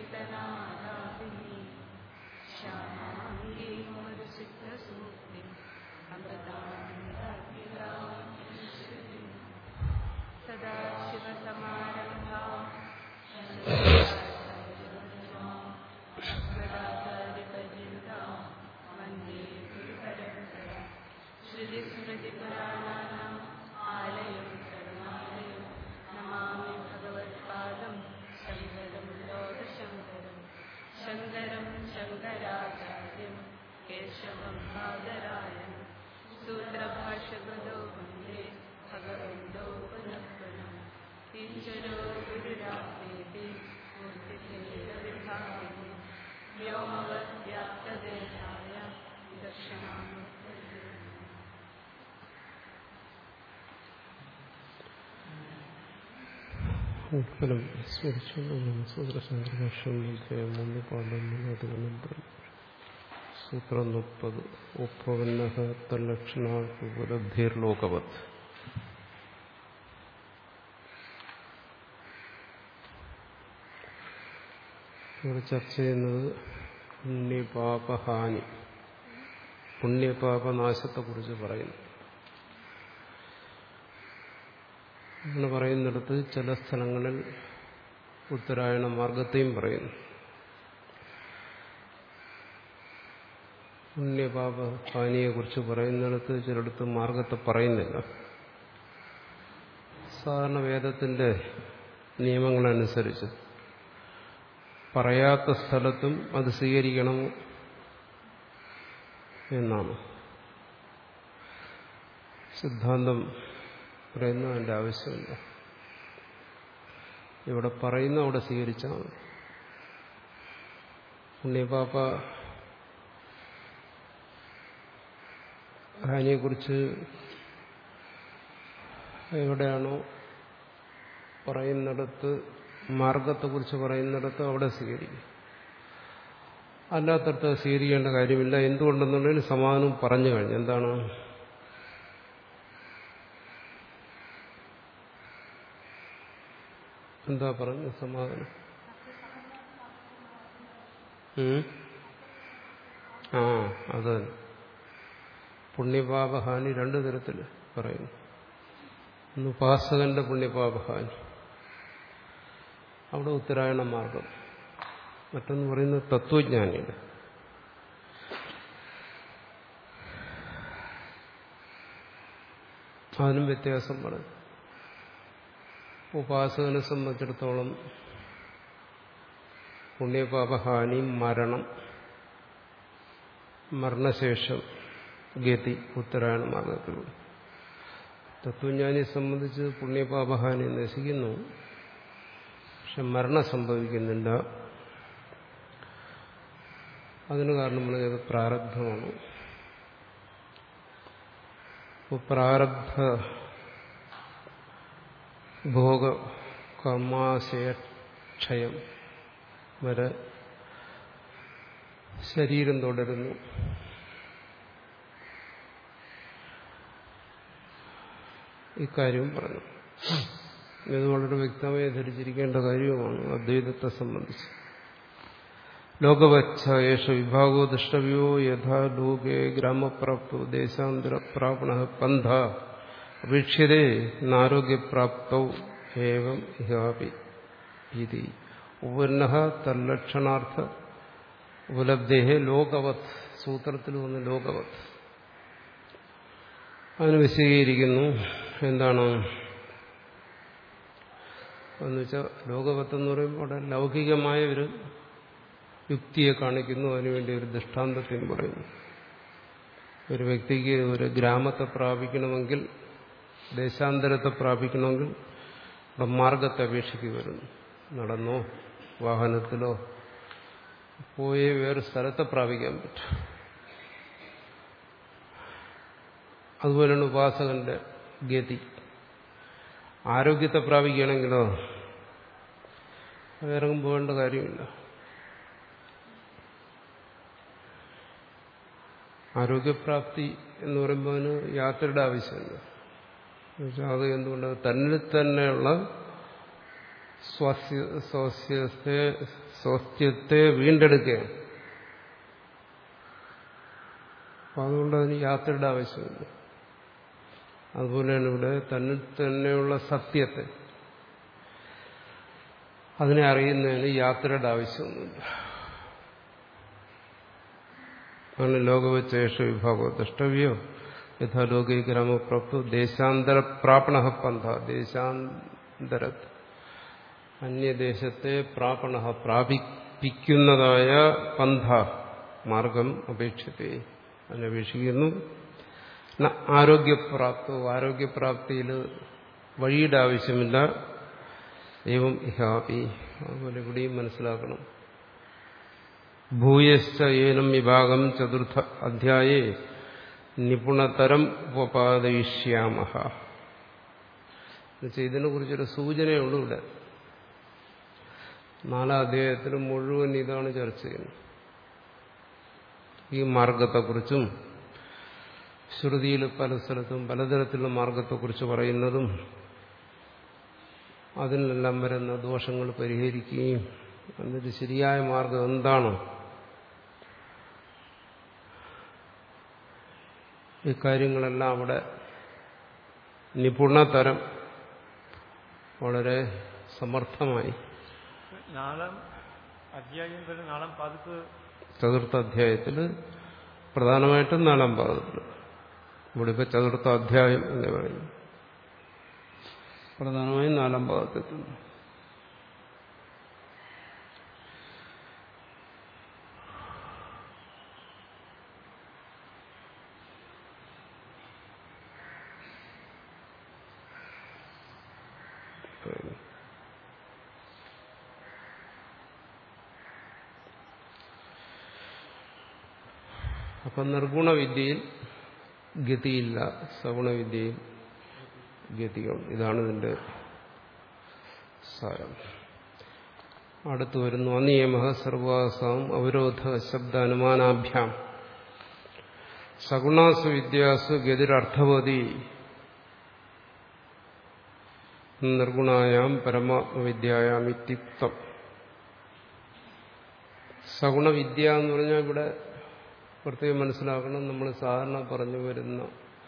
कीर्तनाराधिनी श्यामाङ्गी मधुसिद्धसूक्ति अमृतानन्दाखिलां सदा शिवसमारम्भा अस्मदाचार्यपर्यन्ता वन्दे गुरुपरम्परा श्रुतिस्मृतिपुराणानाम् आलयं करुणालयं नमामि भगवत्पादं शङ्करं लोकशङ्करं शङ्करं शङ्कराचार्यं केशवं बादरायण सूत्रभाष्यपदो वन्दे भगवन्तो पुनः पुनः ईश्वरो गुरुरात्मेति मूर्तिभेदविभागिनि व्योमवद्व्याप्तदेहाय दक्षिणामूर्तये ഉത്കലം സ്മരിച്ചു സൂത്രശാസ്ത്രഭാഷ്യം അധ്യായം മൂന്ന് പാദം അതുകൊണ്ട് സൂത്രം മുപ്പത് ഉപ്പവന്ന തല്ലക്ഷണാപുലബ്ധിർലോകവത് ഇവിടെ ചർച്ച ചെയ്യുന്നത് പുണ്യപാപഹാനി പുണ്യപാപനാശത്തെക്കുറിച്ച് പറയുന്നു എന്ന് പറയുന്നിടത്ത് ചില സ്ഥലങ്ങളിൽ ഉത്തരായണ മാർഗത്തെയും പറയുന്നു പുണ്യപാപ ഹാനിയെക്കുറിച്ച് പറയുന്നിടത്ത് ചിലടത്ത് മാർഗത്തെ പറയുന്നില്ല സാധാരണ വേദത്തിന്റെ നിയമങ്ങളനുസരിച്ച് പറയാത്ത സ്ഥലത്തും അത് സ്വീകരിക്കണം എന്നാണ് സിദ്ധാന്തം പറയുന്ന അതിൻ്റെ ആവശ്യമില്ല ഇവിടെ പറയുന്ന അവിടെ സ്വീകരിച്ചാൽ മതി പുണ്യപാപ്പ ഹാനിയെക്കുറിച്ച് എവിടെയാണോ പറയുന്നിടത്ത് മാർഗത്തെക്കുറിച്ച് പറയുന്നിടത്ത് അവിടെ സ്വീകരിക്കും അല്ലാത്തടത്ത് സ്വീകരിക്കേണ്ട കാര്യമില്ല എന്തുകൊണ്ടെന്നുള്ളതിന് സമാധാനം പറഞ്ഞു കഴിഞ്ഞു എന്താണ് എന്താ പറഞ്ഞു സമാധാനം ഉം? ആ അത് പുണ്യപാപഹാനി രണ്ടു തരത്തിൽ പറയുന്നു ഒന്ന് ഉപാസകന്റെ പുണ്യപാപഹാനി അവിടെ ഉത്തരായണ മാർഗം മറ്റൊന്ന് പറയുന്നത് തത്വജ്ഞാനിയുടെ അതിനും വ്യത്യാസം പറഞ്ഞു ഉപാസകനെ സംബന്ധിച്ചിടത്തോളം പുണ്യപാപഹാനി മരണം മരണശേഷം ഗതി ഉത്തരായണ മാർഗത്തിലൂടെ തത്വജ്ഞാനിയെ സംബന്ധിച്ച് പുണ്യപാപഹാനി നശിക്കുന്നു പക്ഷെ മരണം സംഭവിക്കുന്നില്ല അതിന് കാരണം പറഞ്ഞത് പ്രാരബ്ധമാണ് അപ്പോൾ പ്രാരബ്ധ ഭോഗ കർമാശയക്ഷയം വരെ ശരീരം തുടരുന്നു ഇക്കാര്യവും പറഞ്ഞു ഇത് വളരെ വ്യക്തമായി ധരിച്ചിരിക്കേണ്ട കാര്യവുമാണ് അദ്വൈതത്തെ സംബന്ധിച്ച് ലോകവച്ഛ യേശ വിഭാഗോ ദൃഷ്ടവ്യോ യഥാ ലോകേ ഗ്രാമപ്രാപ്തോ ദേശാന്തരപ്രാപണ പന്ഥ അപേക്ഷ്യതേ നാരോഗ്യപ്രാപ്തൗ ഏവം ഇഹാപി ഇതി ഉപന്ന തല്ലക്ഷണാർത്ഥ ഉപലബ്ധേ ലോകവത് സൂത്രത്തിൽ വന്ന് ലോകവത് അതിന് വിശദീകരിക്കുന്നു എന്താണ് എന്നുവെച്ചാൽ ലോകവത്ത് എന്ന് പറയുമ്പോൾ അവിടെ ലൗകികമായ ഒരു യുക്തിയെ കാണിക്കുന്നു അതിനുവേണ്ടി ഒരു ദൃഷ്ടാന്തത്തെയും പറയുന്നു ഒരു വ്യക്തിക്ക് ഒരു ഗ്രാമത്തെ പ്രാപിക്കണമെങ്കിൽ ദേശാന്തരത്തെ പ്രാപിക്കണമെങ്കിൽ അവിടെ മാർഗത്തെ അപേക്ഷിക്ക് വരുന്നു നടന്നോ വാഹനത്തിലോ പോയി വേറെ സ്ഥലത്തെ പ്രാപിക്കാൻ പറ്റും അതുപോലെയാണ് ഉപാസകന്റെ ഗതി ആരോഗ്യത്തെ പ്രാപിക്കുകയാണെങ്കിലോ വേറെങ്ങും പോകേണ്ട കാര്യമില്ല ആരോഗ്യപ്രാപ്തി എന്ന് പറയുമ്പോൾ അതിന് യാത്രയുടെ ആവശ്യമില്ല എന്നുവെച്ചാൽ അത് എന്തുകൊണ്ട് തന്നിൽ തന്നെയുള്ള സ്വസ്യ സ്വസ്യത്തെ സ്വസ്ത്യത്തെ വീണ്ടെടുക്കുകയാണ് അപ്പം അതുകൊണ്ട് അതിന് യാത്രയുടെ ആവശ്യമില്ല അതുപോലെയാണ് ഇവിടെ തന്നിൽ തന്നെയുള്ള സത്യത്തെ അതിനെ അറിയുന്നതിന് യാത്രയുടെ ആവശ്യമൊന്നുമില്ല ആണ് ലോകവച്ചേഷ വിഭാഗോ ദ്രഷ്ടവ്യോ യഥാ ലോകേ ഗ്രാമപ്രാപ്തു ദേശാന്തര പ്രാപണ പന്ഥ ദേശാന്തര അന്യദേശത്തെ പ്രാപണ പ്രാപിപ്പിക്കുന്നതായ പന്ഥ മാർഗം അപേക്ഷിത്തെ അതിനപേക്ഷിക്കുന്നു ആരോഗ്യപ്രാപ്തോ ആരോഗ്യപ്രാപ്തിയിൽ വഴിയുടെ ആവശ്യമില്ല ഏവം ഇഹാപി അതുപോലെ ഇവിടെയും മനസ്സിലാക്കണം ഭൂയശ്ച ഏനം വിഭാഗം ചതുർത്ഥ അധ്യായേ നിപുണതരം ഉപപാദയിഷ്യാമ ഇതിനെ കുറിച്ചൊരു സൂചനയുള്ളൂ ഇവിടെ നാലാം അധ്യായത്തിൽ മുഴുവൻ ഇതാണ് ചർച്ച ചെയ്യുന്നത് ഈ മാർഗത്തെക്കുറിച്ചും ശ്രുതിയിൽ പല സ്ഥലത്തും പലതരത്തിലുള്ള മാർഗത്തെക്കുറിച്ച് പറയുന്നതും അതിനെല്ലാം വരുന്ന ദോഷങ്ങൾ പരിഹരിക്കുകയും എന്നിട്ട് ശരിയായ മാർഗം എന്താണോ ഈ കാര്യങ്ങളെല്ലാം അവിടെ നിപുണതരം വളരെ സമർത്ഥമായി നാലാം അധ്യായം വരെ നാലാം പാദത്ത് ചതുർത്ഥ അധ്യായത്തിൽ പ്രധാനമായിട്ടും നാലാം പാദത്തിൽ ഇവിടെ ഇപ്പൊ ചതുർത്ഥ അധ്യായം എന്ന് പറയുന്നു പ്രധാനമായും നാലാം പാദത്തെത്തുന്നു അപ്പം നിർഗുണവിദ്യയിൽ ഗതിയില്ല സഗുണവിദ്യയിൽ ഗതികൾ ഇതാണ് ഇതിന്റെ സാരം അടുത്തു വരുന്നു അനിയമ സർവാസാം അവരോധ ശബ്ദാനുമാനാഭ്യാം സഗുണാസു വിദ്യാസു ഗതിരർത്ഥവതി നിർഗുണായാം പരമാത്മവിദ്യായാം ഇത്യുക്തം സഗുണവിദ്യ എന്ന് പറഞ്ഞാൽ ഇവിടെ പ്രത്യേകം മനസ്സിലാക്കണം നമ്മൾ സാധാരണ പറഞ്ഞു വരുന്ന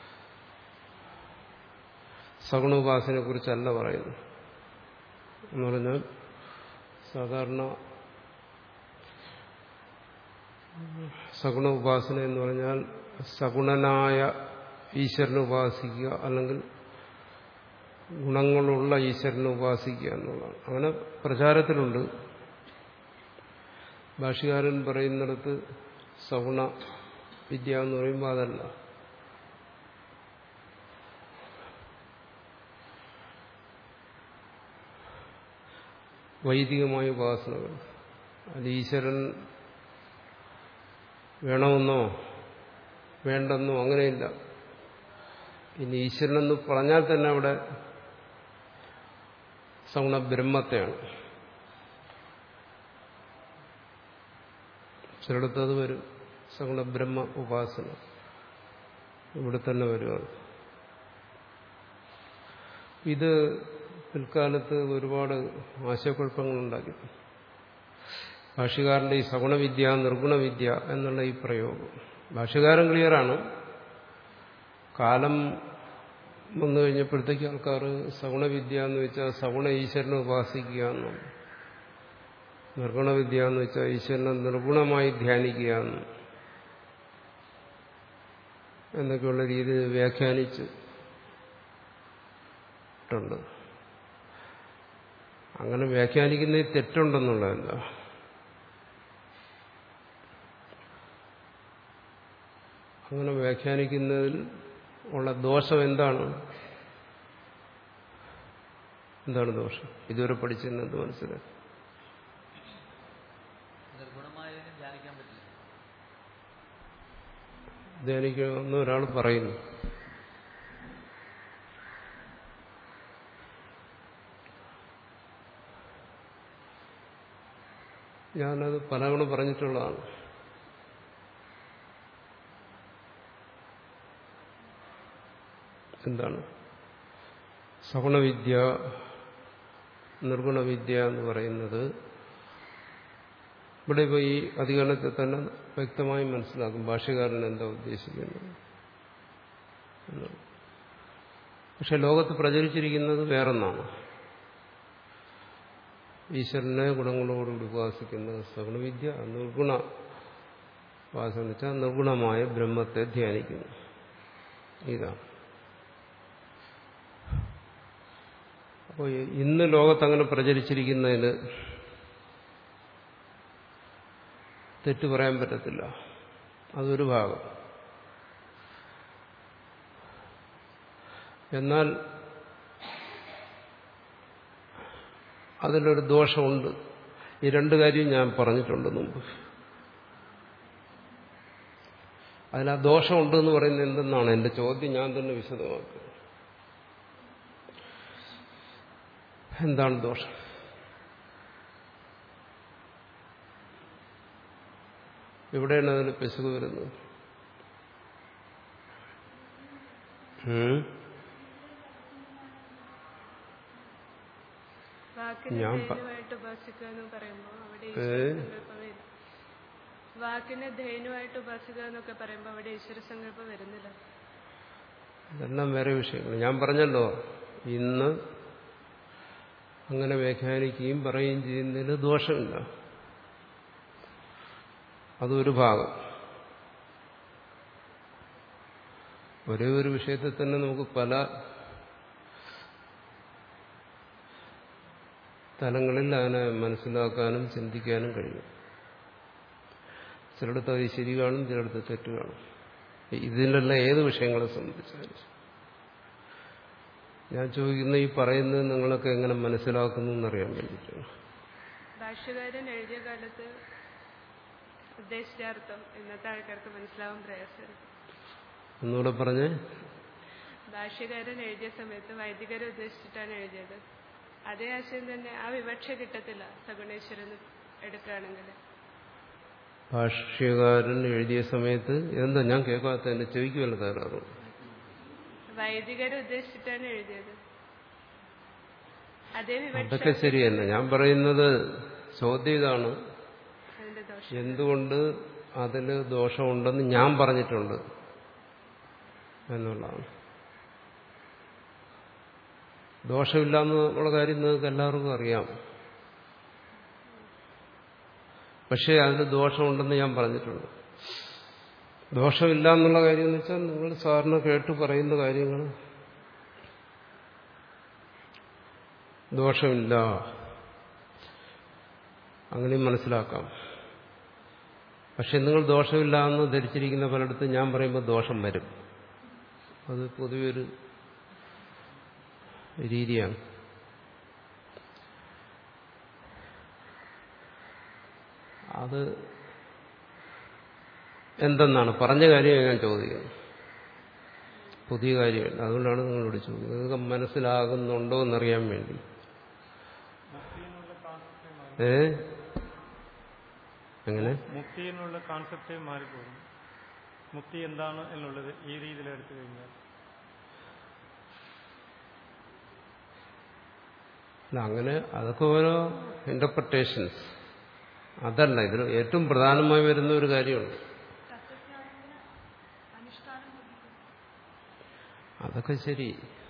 സഗുണോപാസനെ കുറിച്ചല്ല പറയുന്നു എന്ന് പറഞ്ഞാൽ സാധാരണ സഗുണ ഉപാസന എന്ന് പറഞ്ഞാൽ സഗുണനായ ഈശ്വരനെ ഉപാസിക്കുക അല്ലെങ്കിൽ ഗുണങ്ങളുള്ള ഈശ്വരനെ ഉപാസിക്കുക എന്നുള്ളതാണ് അങ്ങനെ പ്രചാരത്തിലുണ്ട് ഭാഷകാരൻ പറയുന്നിടത്ത് സഗുണ വിദ്യ എന്ന് പറയുമ്പോൾ അതല്ല വൈദികമായ ഉപാസനകൾ അത് ഈശ്വരൻ വേണമെന്നോ വേണ്ടെന്നോ അങ്ങനെയില്ല ഇനി ഈശ്വരനെന്ന് പറഞ്ഞാൽ തന്നെ അവിടെ സഗുണ ബ്രഹ്മത്തെയാണ് ചിലടത്തത് വരും സഗുണ ബ്രഹ്മ ഉപാസന ഇവിടെ തന്നെ വരുവാണ് ഇത് പിൽക്കാലത്ത് ഒരുപാട് ആശയക്കുഴപ്പങ്ങളുണ്ടാക്കി ഭാഷ്യകാരന്റെ ഈ സഗുണവിദ്യ നിർഗുണവിദ്യ എന്നുള്ള ഈ പ്രയോഗം ഭാഷ്യകാരൻ ക്ലിയറാണ് കാലം വന്നു കഴിഞ്ഞപ്പോഴത്തേക്ക് ആൾക്കാർ സഗുണവിദ്യ എന്ന് വെച്ചാൽ സഗുണ ഈശ്വരനെ ഉപാസിക്കുക എന്നാണ് നിർഗുണവിദ്യ എന്ന് വെച്ചാൽ ഈശ്വരനെ നിർഗുണമായി ധ്യാനിക്കുക എന്ന് എന്നൊക്കെയുള്ള രീതിയിൽ വ്യാഖ്യാനിച്ച് ട്ടുണ്ട് അങ്ങനെ വ്യാഖ്യാനിക്കുന്നതിൽ തെറ്റുണ്ടെന്നുള്ളതല്ല അങ്ങനെ വ്യാഖ്യാനിക്കുന്നതിൽ ഉള്ള ദോഷം എന്താണ് എന്താണ് ദോഷം ഇതുവരെ പഠിച്ചിരുന്നത് മനസ്സിലായി നിർഗുണമായതിനെ ധ്യാനിക്കാൻ പറ്റില്ല ധ്യാനിക്കണമെന്ന് ഒരാൾ പറയുന്നു ഞാനത് പലതവണ പറഞ്ഞിട്ടുള്ളതാണ് എന്താണ് സഗുണവിദ്യ നിർഗുണവിദ്യ എന്ന് പറയുന്നത് ഇവിടെ ഇപ്പോൾ ഈ അധികരണത്തെ തന്നെ വ്യക്തമായി മനസ്സിലാക്കും ഭാഷ്യകാരൻ എന്താ ഉദ്ദേശിക്കുന്നത് എന്ന്. പക്ഷെ ലോകത്ത് പ്രചരിച്ചിരിക്കുന്നത് വേറൊന്നാണ് ഈശ്വരനെ ഗുണങ്ങളോടുകൂടി ഉപാസിക്കുന്നത് സഗുണവിദ്യ നിർഗുണ ഉപാസന എന്ന് വെച്ചാൽ നിർഗുണമായ ബ്രഹ്മത്തെ ധ്യാനിക്കുന്നു ഇതാണ് അപ്പോൾ ഇന്ന് ലോകത്ത് അങ്ങനെ പ്രചരിച്ചിരിക്കുന്നതിന് തെറ്റു പറയാൻ പറ്റത്തില്ല അതൊരു ഭാഗം എന്നാൽ അതിലൊരു ദോഷമുണ്ട് ഈ രണ്ട് കാര്യം ഞാൻ പറഞ്ഞിട്ടുണ്ട് മുമ്പ് അതിൽ ആ ദോഷമുണ്ട് എന്ന് പറയുന്നത് എന്തെന്നാണ് എന്റെ ചോദ്യം ഞാൻ തന്നെ വിശദമാക്കുക എന്താണ് ദോഷം എവിടെയാണ് അതിന് പെശക് വരുന്നത് ഉം? വാക്കിനെ ഞാൻ പ- ധേനുവായിട്ട് ഉപാസിക്കുക എന്ന് പറയുമ്പോൾ അവിടെ ഏ? ഈശ്വരസങ്കല്പം വരും വാക്കിനെ ധേനുവായിട്ട് ഉപാസിക്കുക എന്നൊക്കെ പറയുമ്പോൾ അവിടെ ഈശ്വരസങ്കല്പം വരുന്നില്ല ഇതെല്ലാം വേറെ വിഷയങ്ങൾ ഞാൻ പറഞ്ഞല്ലോ ഇന്ന് അങ്ങനെ വ്യാഖ്യാനിക്കുകയും പറയുകയും ചെയ്യുന്നതിന് ദോഷമില്ല അതൊരു ഭാഗം ഒരേ ഒരു വിഷയത്തിൽ തന്നെ നമുക്ക് പല തലങ്ങളിൽ അതിനെ മനസ്സിലാക്കാനും ചിന്തിക്കാനും കഴിയും ചിലയിടത്ത് അത് ശരി കാണും ചിലയിടത്ത് തെറ്റ് കാണും ഇതിലുള്ള ഏത് വിഷയങ്ങളെ സംബന്ധിച്ചാലും ഞാൻ ചോദിക്കുന്ന ഈ പറയുന്നത് നിങ്ങളൊക്കെ എങ്ങനെ മനസ്സിലാക്കുന്നു എന്നറിയാൻ വേണ്ടിയിട്ടാണ് ഭാഷ്യകാരൻ എഴുതിയ കാലത്ത് ഉദ്ദേശിച്ചാർത്ഥം ഇന്നത്തെ ആൾക്കാർക്ക് മനസ്സിലാവാൻ പ്രയാസമാണ് ഒന്നുകൂടെ പറഞ്ഞേ ഭാഷ്യകാരൻ എഴുതിയ സമയത്ത് വൈദികരെ ഉദ്ദേശിച്ചിട്ടാണ് എഴുതിയത് അതേ ആശയം തന്നെ ആ വിവക്ഷ കിട്ടത്തില്ല സഗുണേശ്വരൻ എടുക്കുകയാണെങ്കിൽ ഭാഷ്യകാരൻ എഴുതിയ സമയത്ത് എന്താ ഞാൻ കേൾക്കാത്ത എന്നെ ചോദിക്കുമല്ലോ തകരാറ് വൈദികരെ ഉദ്ദേശിച്ചിട്ടാണ് എഴുതിയത് അതേ വിവക്ഷ അതൊക്കെ ശരിയല്ല ഞാൻ പറയുന്നത് ചോദ്യം ഇതാണ് അതിന്റെ ദോഷം എന്തുകൊണ്ട് അതിൽ ദോഷമുണ്ടെന്ന് ഞാൻ പറഞ്ഞിട്ടുണ്ട് എന്നുള്ളതാണ് ദോഷമില്ല എന്നുള്ള കാര്യം നിങ്ങൾക്ക് എല്ലാവർക്കും അറിയാം പക്ഷേ അതിൽ ദോഷമുണ്ടെന്ന് ഞാൻ പറഞ്ഞിട്ടുണ്ട് ദോഷമില്ല എന്നുള്ള കാര്യം എന്ന് വെച്ചാൽ നിങ്ങൾ സാറിന് കേട്ട് പറയുന്ന കാര്യങ്ങൾ ദോഷമില്ല അങ്ങനെയും മനസ്സിലാക്കാം പക്ഷെ നിങ്ങൾ ദോഷമില്ല എന്ന് ധരിച്ചിരിക്കുന്ന പലയിടത്തും ഞാൻ പറയുമ്പോൾ ദോഷം വരും അത് പൊതുവെ ഒരു രീതിയാണ് അത് എന്തെന്നാണ് പറഞ്ഞ കാര്യം ഞാൻ ചോദിക്കുന്നത് പുതിയ കാര്യമല്ല അതുകൊണ്ടാണ് നിങ്ങളോട് ചോദിക്കുന്നത് നിങ്ങൾക്ക് മനസ്സിലാകുന്നുണ്ടോ എന്നറിയാൻ വേണ്ടി മുക്തി എന്നുള്ള കോൺസെപ്റ്റേ മാറി ഏ എങ്ങനെ മുക്തി എന്നുള്ള കോൺസെപ്റ്റേ മാറിപ്പോകും മുക്തി എന്താണ് എന്നുള്ളത് ഈ രീതിയിൽ എടുത്തു കഴിഞ്ഞാൽ അല്ല അങ്ങനെ അതൊക്കെ ഓരോ ഇന്റർപ്രിട്ടേഷൻസ് അതല്ല ഇതിൽ ഏറ്റവും പ്രധാനമായി വരുന്ന ഒരു കാര്യമുണ്ട് അതൊക്കെ ശരി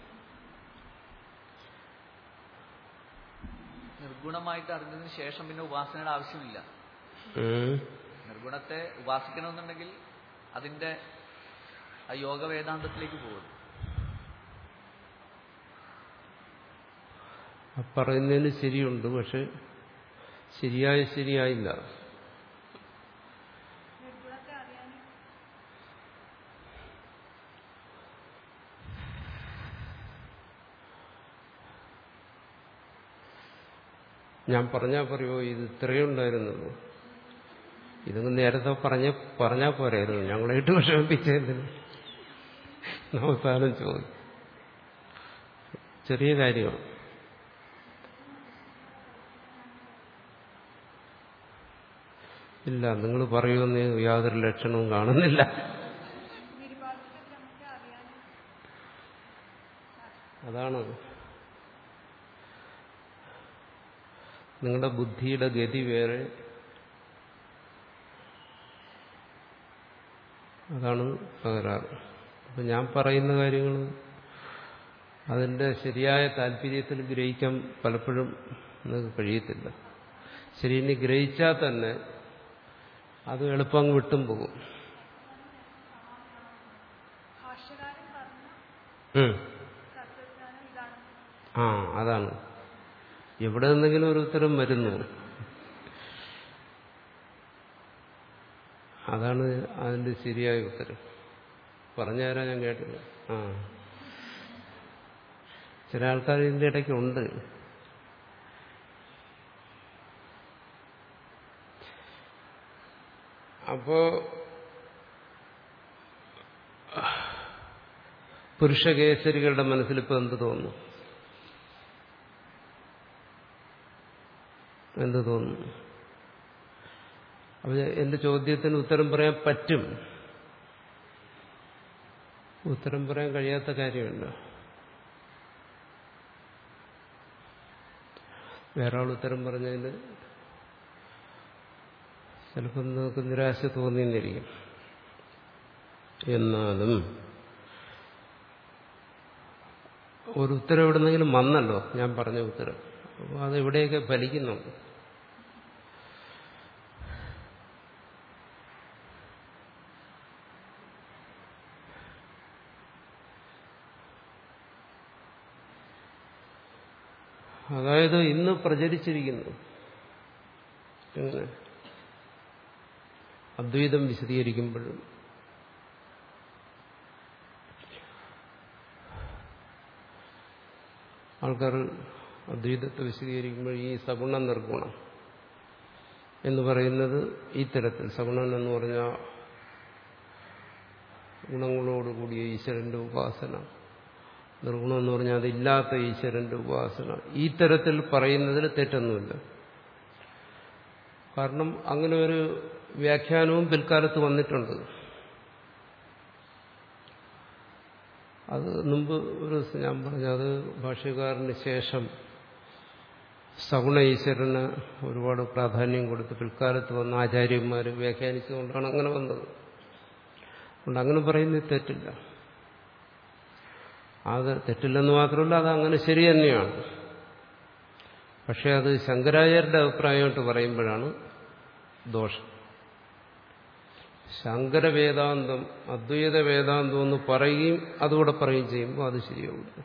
നിർഗുണമായിട്ട് അറിഞ്ഞതിന് ശേഷം പിന്നെ ഉപാസനയുടെ ആവശ്യമില്ല ഉം. നിർഗുണത്തെ ഉപാസിക്കണമെന്നുണ്ടെങ്കിൽ അതിന്റെ ആ യോഗ വേദാന്തത്തിലേക്ക് പോകും ആ പറയുന്നതിന് ശരിയുണ്ട് പക്ഷെ ശരിയായ ശരിയായില്ല ഞാൻ പറഞ്ഞാൽ പറയുമോ ഇത് ഇത്രയേ ഉണ്ടായിരുന്നുള്ളൂ ഇതൊന്നും നേരത്തെ പറഞ്ഞ പറഞ്ഞാൽ പോരായിരുന്നു ഞങ്ങളായിട്ട് വിഷമിപ്പിച്ചതിന് അവസാനം ചോദിക്കും ചെറിയ കാര്യമാണ് ഇല്ല നിങ്ങൾ പറയുമെന്ന് യാതൊരു ലക്ഷണവും കാണുന്നില്ല അതാണ് നിങ്ങളുടെ ബുദ്ധിയുടെ ഗതി വേറെ അതാണ് തകരാറ് അപ്പം ഞാൻ പറയുന്ന കാര്യങ്ങൾ അതിൻ്റെ ശരിയായ താല്പര്യത്തിൽ ഗ്രഹിക്കാൻ പലപ്പോഴും നിങ്ങൾക്ക് കഴിയത്തില്ല ശരി ഇനി ഗ്രഹിച്ചാൽ തന്നെ അത് എളുപ്പം അങ്ങ് വിട്ടും പോകും ഭാഷ്യകാരൻ പറഞ്ഞ ഉം. തത്വജ്ഞാനം ഇതാണ് ആ അതാണ് എവിടെ നിന്നെങ്കിലും ഒരു ഉത്തരം വരുന്നു അതാണ് അതിന്റെ ശരിയായ ഉത്തരം പറഞ്ഞു തരാൻ ഞാൻ കേട്ടില്ല ആ ചില ആൾക്കാർ ഇതിന്റെ ഇടയ്ക്കുണ്ട് അപ്പോ പുരുഷകേസരികളുടെ മനസ്സിൽ ഇപ്പൊ എന്ത് തോന്നുന്നു എന്ത് തോന്നുന്നു അപ്പൊ എന്റെ ചോദ്യത്തിന് ഉത്തരം പറയാൻ പറ്റും ഉത്തരം പറയാൻ കഴിയാത്ത കാര്യമല്ല വേറെ ആൾ ഉത്തരം പറഞ്ഞതിന് ചിലപ്പോൾ നിങ്ങൾക്ക് നിരാശ തോന്നിയെന്നിരിക്കും എന്നാലും ഒരു ഉത്തരം എവിടുന്നെങ്കിലും വന്നല്ലോ ഞാൻ പറഞ്ഞ ഉത്തരം അപ്പോൾ അത് എവിടെയൊക്കെ ഫലിക്കുന്നുണ്ട് അതായത് ഇന്ന് പ്രചരിച്ചിരിക്കുന്നു എങ്ങനെ അദ്വൈതം വിശദീകരിക്കുമ്പോഴും ആൾക്കാർ അദ്വൈതത്തെ വിശദീകരിക്കുമ്പോൾ ഈ സഗുണ നിർഗുണം എന്ന് പറയുന്നത് ഈ തരത്തിൽ സഗുണൻ എന്ന് പറഞ്ഞാൽ ഗുണങ്ങളോടുകൂടിയ ഈശ്വരന്റെ ഉപാസന നിർഗുണം എന്ന് പറഞ്ഞാൽ അതില്ലാത്ത ഈശ്വരന്റെ ഉപാസന ഈ തരത്തിൽ പറയുന്നതിൽ തെറ്റൊന്നുമില്ല കാരണം അങ്ങനെ ഒരു വ്യാഖ്യാനവും പിൽക്കാലത്ത് വന്നിട്ടുണ്ട് അത് മുമ്പ് ഒരു ദിവസം ഞാൻ പറഞ്ഞു അത് ഭാഷ്യകാരന് ശേഷം സഗുണ ഈശ്വരന് ഒരുപാട് പ്രാധാന്യം കൊടുത്ത് പിൽക്കാലത്ത് വന്ന ആചാര്യന്മാർ വ്യാഖ്യാനിച്ചുകൊണ്ടാണ് അങ്ങനെ വന്നത് അതുകൊണ്ട് അങ്ങനെ പറയുന്നത് തെറ്റില്ല അത് തെറ്റില്ലെന്ന് മാത്രമല്ല അത് അങ്ങനെ ശരി തന്നെയാണ് പക്ഷെ അത് ശങ്കരാചാര്യരുടെ അഭിപ്രായമായിട്ട് പറയുമ്പോഴാണ് ദോഷം ശങ്കര വേദാന്തം അദ്വൈത വേദാന്തം എന്ന് പറയുകയും അതുകൂടെ പറയുകയും ചെയ്യുമ്പോൾ അത് ശരിയാവില്ല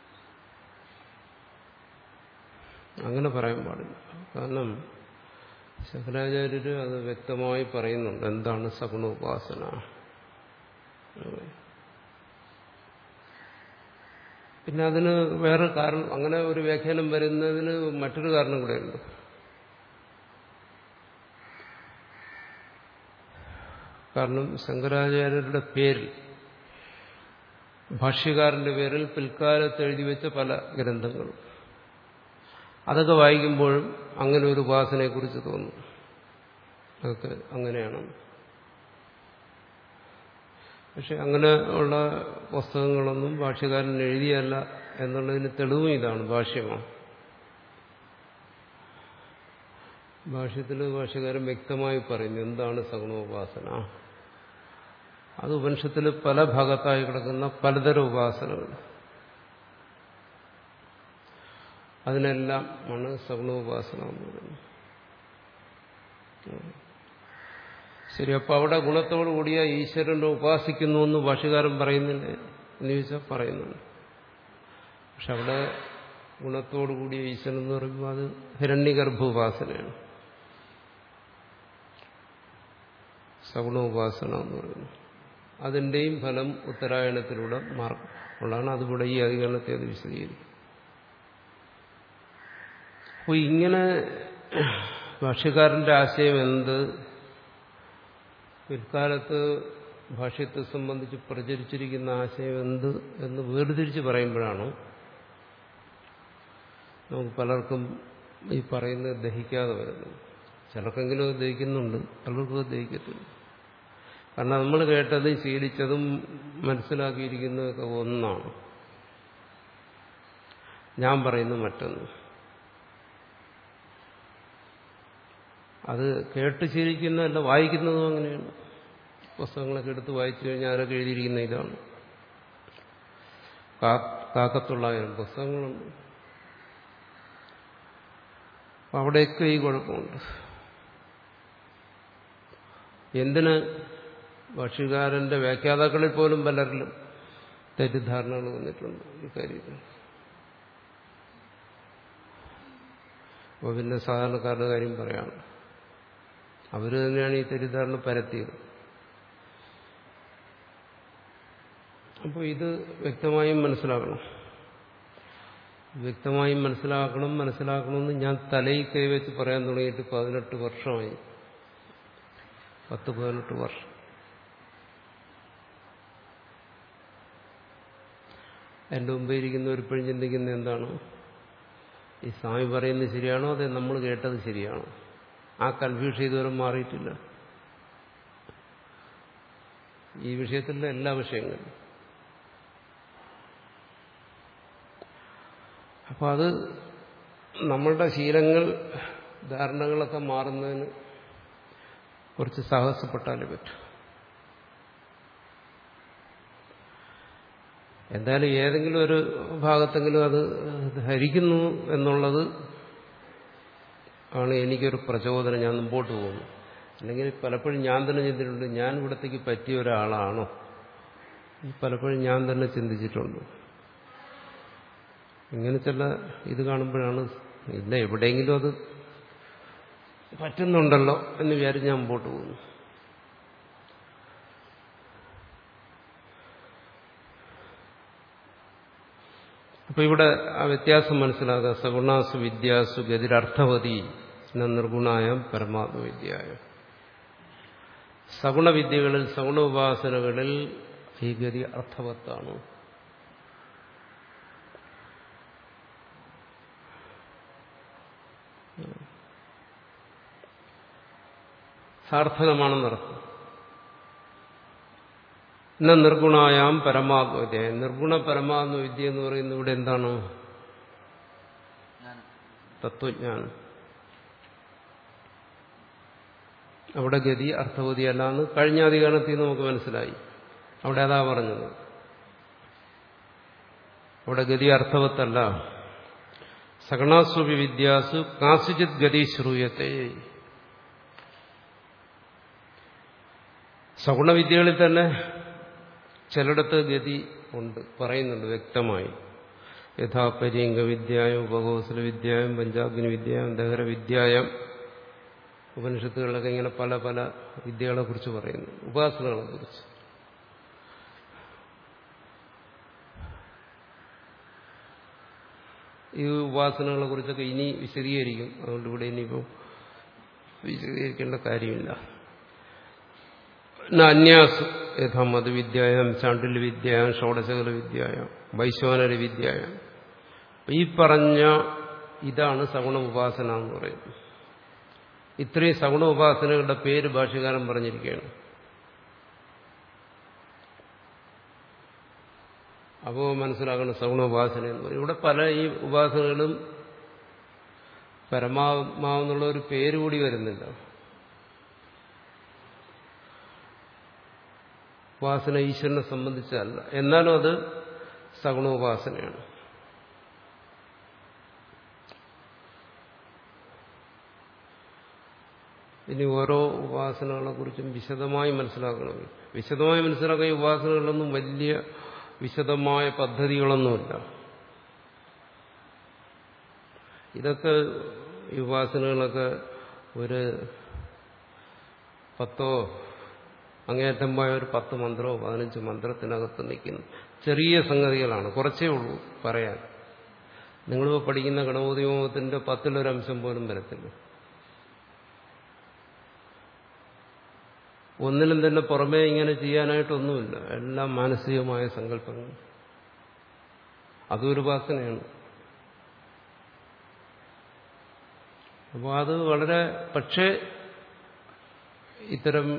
അങ്ങനെ പറയാൻ പാടില്ല കാരണം ശങ്കരാചാര്യര് അത് വ്യക്തമായി പറയുന്നുണ്ട് എന്താണ് സഗുണോപാസന പിന്നെ അതിന് വേറെ കാരണം അങ്ങനെ ഒരു വ്യാഖ്യാനം വരുന്നതിന് മറ്റൊരു കാരണം കൂടെയുണ്ട് കാരണം ശങ്കരാചാര്യരുടെ പേരിൽ ഭാഷ്യകാരന്റെ പേരിൽ പിൽക്കാലത്ത് എഴുതി വെച്ച പല ഗ്രന്ഥങ്ങളും അതൊക്കെ വായിക്കുമ്പോഴും അങ്ങനെ ഒരു ഉപാസനയെക്കുറിച്ച് തോന്നും അതൊക്കെ അങ്ങനെയാണ് പക്ഷെ അങ്ങനെ ഉള്ള പുസ്തകങ്ങളൊന്നും ഭാഷ്യകാരൻ എഴുതിയല്ല എന്നുള്ളതിന് തെളിവും ഇതാണ് ഭാഷ്യമാണ് ഭാഷ്യത്തിൽ ഭാഷ്യകാരൻ വ്യക്തമായി പറയുന്നു എന്താണ് സഗുണോപാസന അത് ഉപനിഷത്തിൽ പല ഭാഗത്തായി കിടക്കുന്ന പലതരം ഉപാസനകൾ അതിനെല്ലാം ആണ് സഗുണോപാസന എന്ന് പറയുന്നത് ശരി അപ്പൊ അവിടെ ഗുണത്തോടു കൂടിയ ഈശ്വരനെ ഉപാസിക്കുന്നു എന്ന് ഭാഷകാരൻ പറയുന്നില്ല എന്ന് ചോദിച്ചാൽ പറയുന്നുണ്ട് പക്ഷെ അവിടെ ഗുണത്തോടു കൂടിയ ഈശ്വരൻ എന്ന് പറയുമ്പോൾ അത് ഹിരണ്യഗർഭ ഉപാസനയാണ് സഗുണോപാസന എന്ന് പറയുന്നു അതിന്റെയും ഫലം ഉത്തരായണത്തിലൂടെ മാർക്കും ഉള്ളതാണ് അതിവിടെ ഈ അധികരണത്തെ അത് വിശദീകരിക്കും അപ്പോൾ ഇങ്ങനെ ഭാഷ്യക്കാരന്റെ ആശയം എന്ത് പിൽക്കാലത്ത് ഭാഷ്യത്തെ സംബന്ധിച്ച് പ്രചരിച്ചിരിക്കുന്ന ആശയം എന്ത് എന്ന് വേർതിരിച്ച് പറയുമ്പോഴാണ് നമുക്ക് പലർക്കും ഈ പറയുന്നത് ദഹിക്കാതെ വരുന്നത് ചിലർക്കെങ്കിലും അത് ദഹിക്കുന്നുണ്ട് പലർക്കും അത് ദഹിക്കത്തില്ല കാരണം നമ്മൾ കേട്ടതും ശീലിച്ചതും മനസ്സിലാക്കിയിരിക്കുന്നതൊക്കെ ഒന്നാണ് ഞാൻ പറയുന്നത് മറ്റൊന്ന് അത് കേട്ട് ശീലിക്കുന്നതല്ല വായിക്കുന്നതും അങ്ങനെയാണ് പുസ്തകങ്ങളൊക്കെ എടുത്ത് വായിച്ചു കഴിഞ്ഞാൽ അതിലൊക്കെ എഴുതിയിരിക്കുന്ന ഇതാണ് കാക്കത്തുള്ളായിരം പുസ്തകങ്ങളുണ്ട് അപ്പം അവിടെയൊക്കെ ഈ കുഴപ്പമുണ്ട് എന്തിന് ഭാഷ്യകാരന്റെ വ്യാഖ്യാതാക്കളിൽ പോലും പലരിലും തെറ്റിദ്ധാരണകൾ വന്നിട്ടുണ്ട് ഈ കാര്യത്തിൽ അപ്പോൾ പിന്നെ സാധാരണക്കാരുടെ കാര്യം പറയാണ് അവർ തന്നെയാണ് ഈ തെറ്റിദ്ധാരണ പരത്തിയത് അപ്പോൾ ഇത് വ്യക്തമായും മനസ്സിലാക്കണം വ്യക്തമായും മനസ്സിലാക്കണം മനസ്സിലാക്കണമെന്ന് ഞാൻ തലയിൽ കൈവച്ച് പറയാൻ തുടങ്ങിയിട്ട് പതിനെട്ട് വർഷമായി പത്ത് പതിനെട്ട് വർഷം എൻ്റെ മുമ്പേ ഇരിക്കുന്നവരിപ്പോഴും ചിന്തിക്കുന്നത് എന്താണ് ഈ സ്വാമി പറയുന്നത് ശരിയാണോ അതെ നമ്മൾ കേട്ടത് ശരിയാണോ ആ കൺഫ്യൂഷൻ ഇതുവരെ മാറിയിട്ടില്ല ഈ വിഷയത്തിലുള്ള എല്ലാ വിഷയങ്ങളും അപ്പൊ അത് നമ്മളുടെ ശീലങ്ങൾ ധാരണകളൊക്കെ മാറുന്നതിന് കുറച്ച് സാഹസപ്പെട്ടാലേ പറ്റൂ എന്തായാലും ഏതെങ്കിലും ഒരു ഭാഗത്തെങ്കിലും അത് ധരിക്കുന്നു എന്നുള്ളത് ആണ് എനിക്കൊരു പ്രചോദനം ഞാൻ മുമ്പോട്ട് പോകുന്നു അല്ലെങ്കിൽ പലപ്പോഴും ഞാൻ തന്നെ ചിന്തിച്ചിട്ടുണ്ട് ഞാൻ ഇവിടത്തേക്ക് പറ്റിയ ഒരാളാണോ പലപ്പോഴും ഞാൻ തന്നെ ചിന്തിച്ചിട്ടുണ്ട് ഇങ്ങനെ ചില ഇത് കാണുമ്പോഴാണ് ഇല്ല എവിടെയെങ്കിലും അത് പറ്റുന്നുണ്ടല്ലോ എന്ന് വിചാരിച്ച് ഞാൻ മുമ്പോട്ട് പോകുന്നു അപ്പൊ ഇവിടെ ആ വ്യത്യാസം മനസ്സിലാക്കുക സഗുണാസു വിദ്യാസു ഗതിരർത്ഥവതി നിർഗുണായ പരമാത്മവിദ്യായ സഗുണവിദ്യകളിൽ സഗുണ ഉപാസനകളിൽ ഈ ഗതി അർത്ഥവത്താണ് സാർത്ഥകമാണെന്നർത്ഥം ഇന്ന നിർഗുണായാം പരമാത്മവിദ്യ നിർഗുണ പരമാത്മവിദ്യ എന്ന് പറയുന്നത് ഇവിടെ എന്താണ് തത്വജ്ഞാനം അവിടെ ഗതി അർത്ഥവതിയല്ല എന്ന് കഴിഞ്ഞ അധികരണത്തിൽ നമുക്ക് മനസ്സിലായി അവിടെ അതാ പറഞ്ഞത് അവിടെ ഗതി അർത്ഥവത്തല്ല സഗണാസ്വപി വിദ്യാസു കാസുചിത് ഗതി ശ്രൂയത്തെ സഗുണവിദ്യകളിൽ തന്നെ ചിലയിടത്ത് ഗതി ഉണ്ട് പറയുന്നുണ്ട് വ്യക്തമായി യഥാ പര്യങ്ക വിദ്യായം ഉപകോസല വിദ്യായം പഞ്ചാഗ്നി വിദ്യായം ദഹര വിദ്യായം ഉപനിഷത്തുകളിലൊക്കെ ഇങ്ങനെ പല പല വിദ്യകളെ കുറിച്ച് പറയുന്നു ഉപാസനകളെ കുറിച്ച് ഈ ഉപാസനകളെ കുറിച്ചൊക്കെ ഇനി വിശദീകരിക്കും അതുകൊണ്ട് ഇവിടെ ഇനിയിപ്പോൾ വിശദീകരിക്കേണ്ട കാര്യമില്ല അന്യാസ് യഥാ മതവിദ്യായം ചാണ്ടുല്യ വിദ്യായം ഷോഡശകല വിദ്യായം വൈശ്വാനര വിദ്യായം ഈ പറഞ്ഞ ഇതാണ് സഗുണ ഉപാസന എന്ന് പറയുന്നത് ഇത്രയും സഗുണ ഉപാസനകളുടെ പേര് ഭാഷകാരൻ പറഞ്ഞിരിക്കുകയാണ് അപ്പോൾ മനസ്സിലാക്കണം സഗുണ ഉപാസന എന്ന് പറയും ഇവിടെ പല ഈ ഉപാസനകളും പരമാത്മാവെന്നുള്ള ഒരു പേര് കൂടി വരുന്നില്ല ഉപാസന ഈശ്വരനെ സംബന്ധിച്ചല്ല എന്നാലും അത് സഗുണോപാസനയാണ് ഇനി ഓരോ ഉപാസനകളെ കുറിച്ചും വിശദമായി മനസ്സിലാക്കണം വിശദമായി മനസ്സിലാക്കാൻ ഈ ഉപാസനകളൊന്നും വലിയ വിശദമായ പദ്ധതികളൊന്നുമില്ല ഇതൊക്കെ ഈ ഉപാസനകളൊക്കെ ഒരു പത്തോ അങ്ങേറ്റം പോയ ഒരു പത്ത് മന്ത്രമോ പതിനഞ്ച് മന്ത്രത്തിനകത്ത് നിൽക്കുന്നു ചെറിയ സംഗതികളാണ് കുറച്ചേ ഉള്ളൂ പറയാൻ നിങ്ങളിപ്പോൾ പഠിക്കുന്ന ഗണപതിമോഹത്തിന്റെ പത്തിലൊരംശം പോലും വരത്തില്ല ഒന്നിനും തന്നെ പുറമേ ഇങ്ങനെ ചെയ്യാനായിട്ടൊന്നുമില്ല എല്ലാം മാനസികമായ സങ്കല്പങ്ങൾ അതൊരു ഉപാസനയാണ് അപ്പോൾ അത് വളരെ പക്ഷേ ഇത്തരം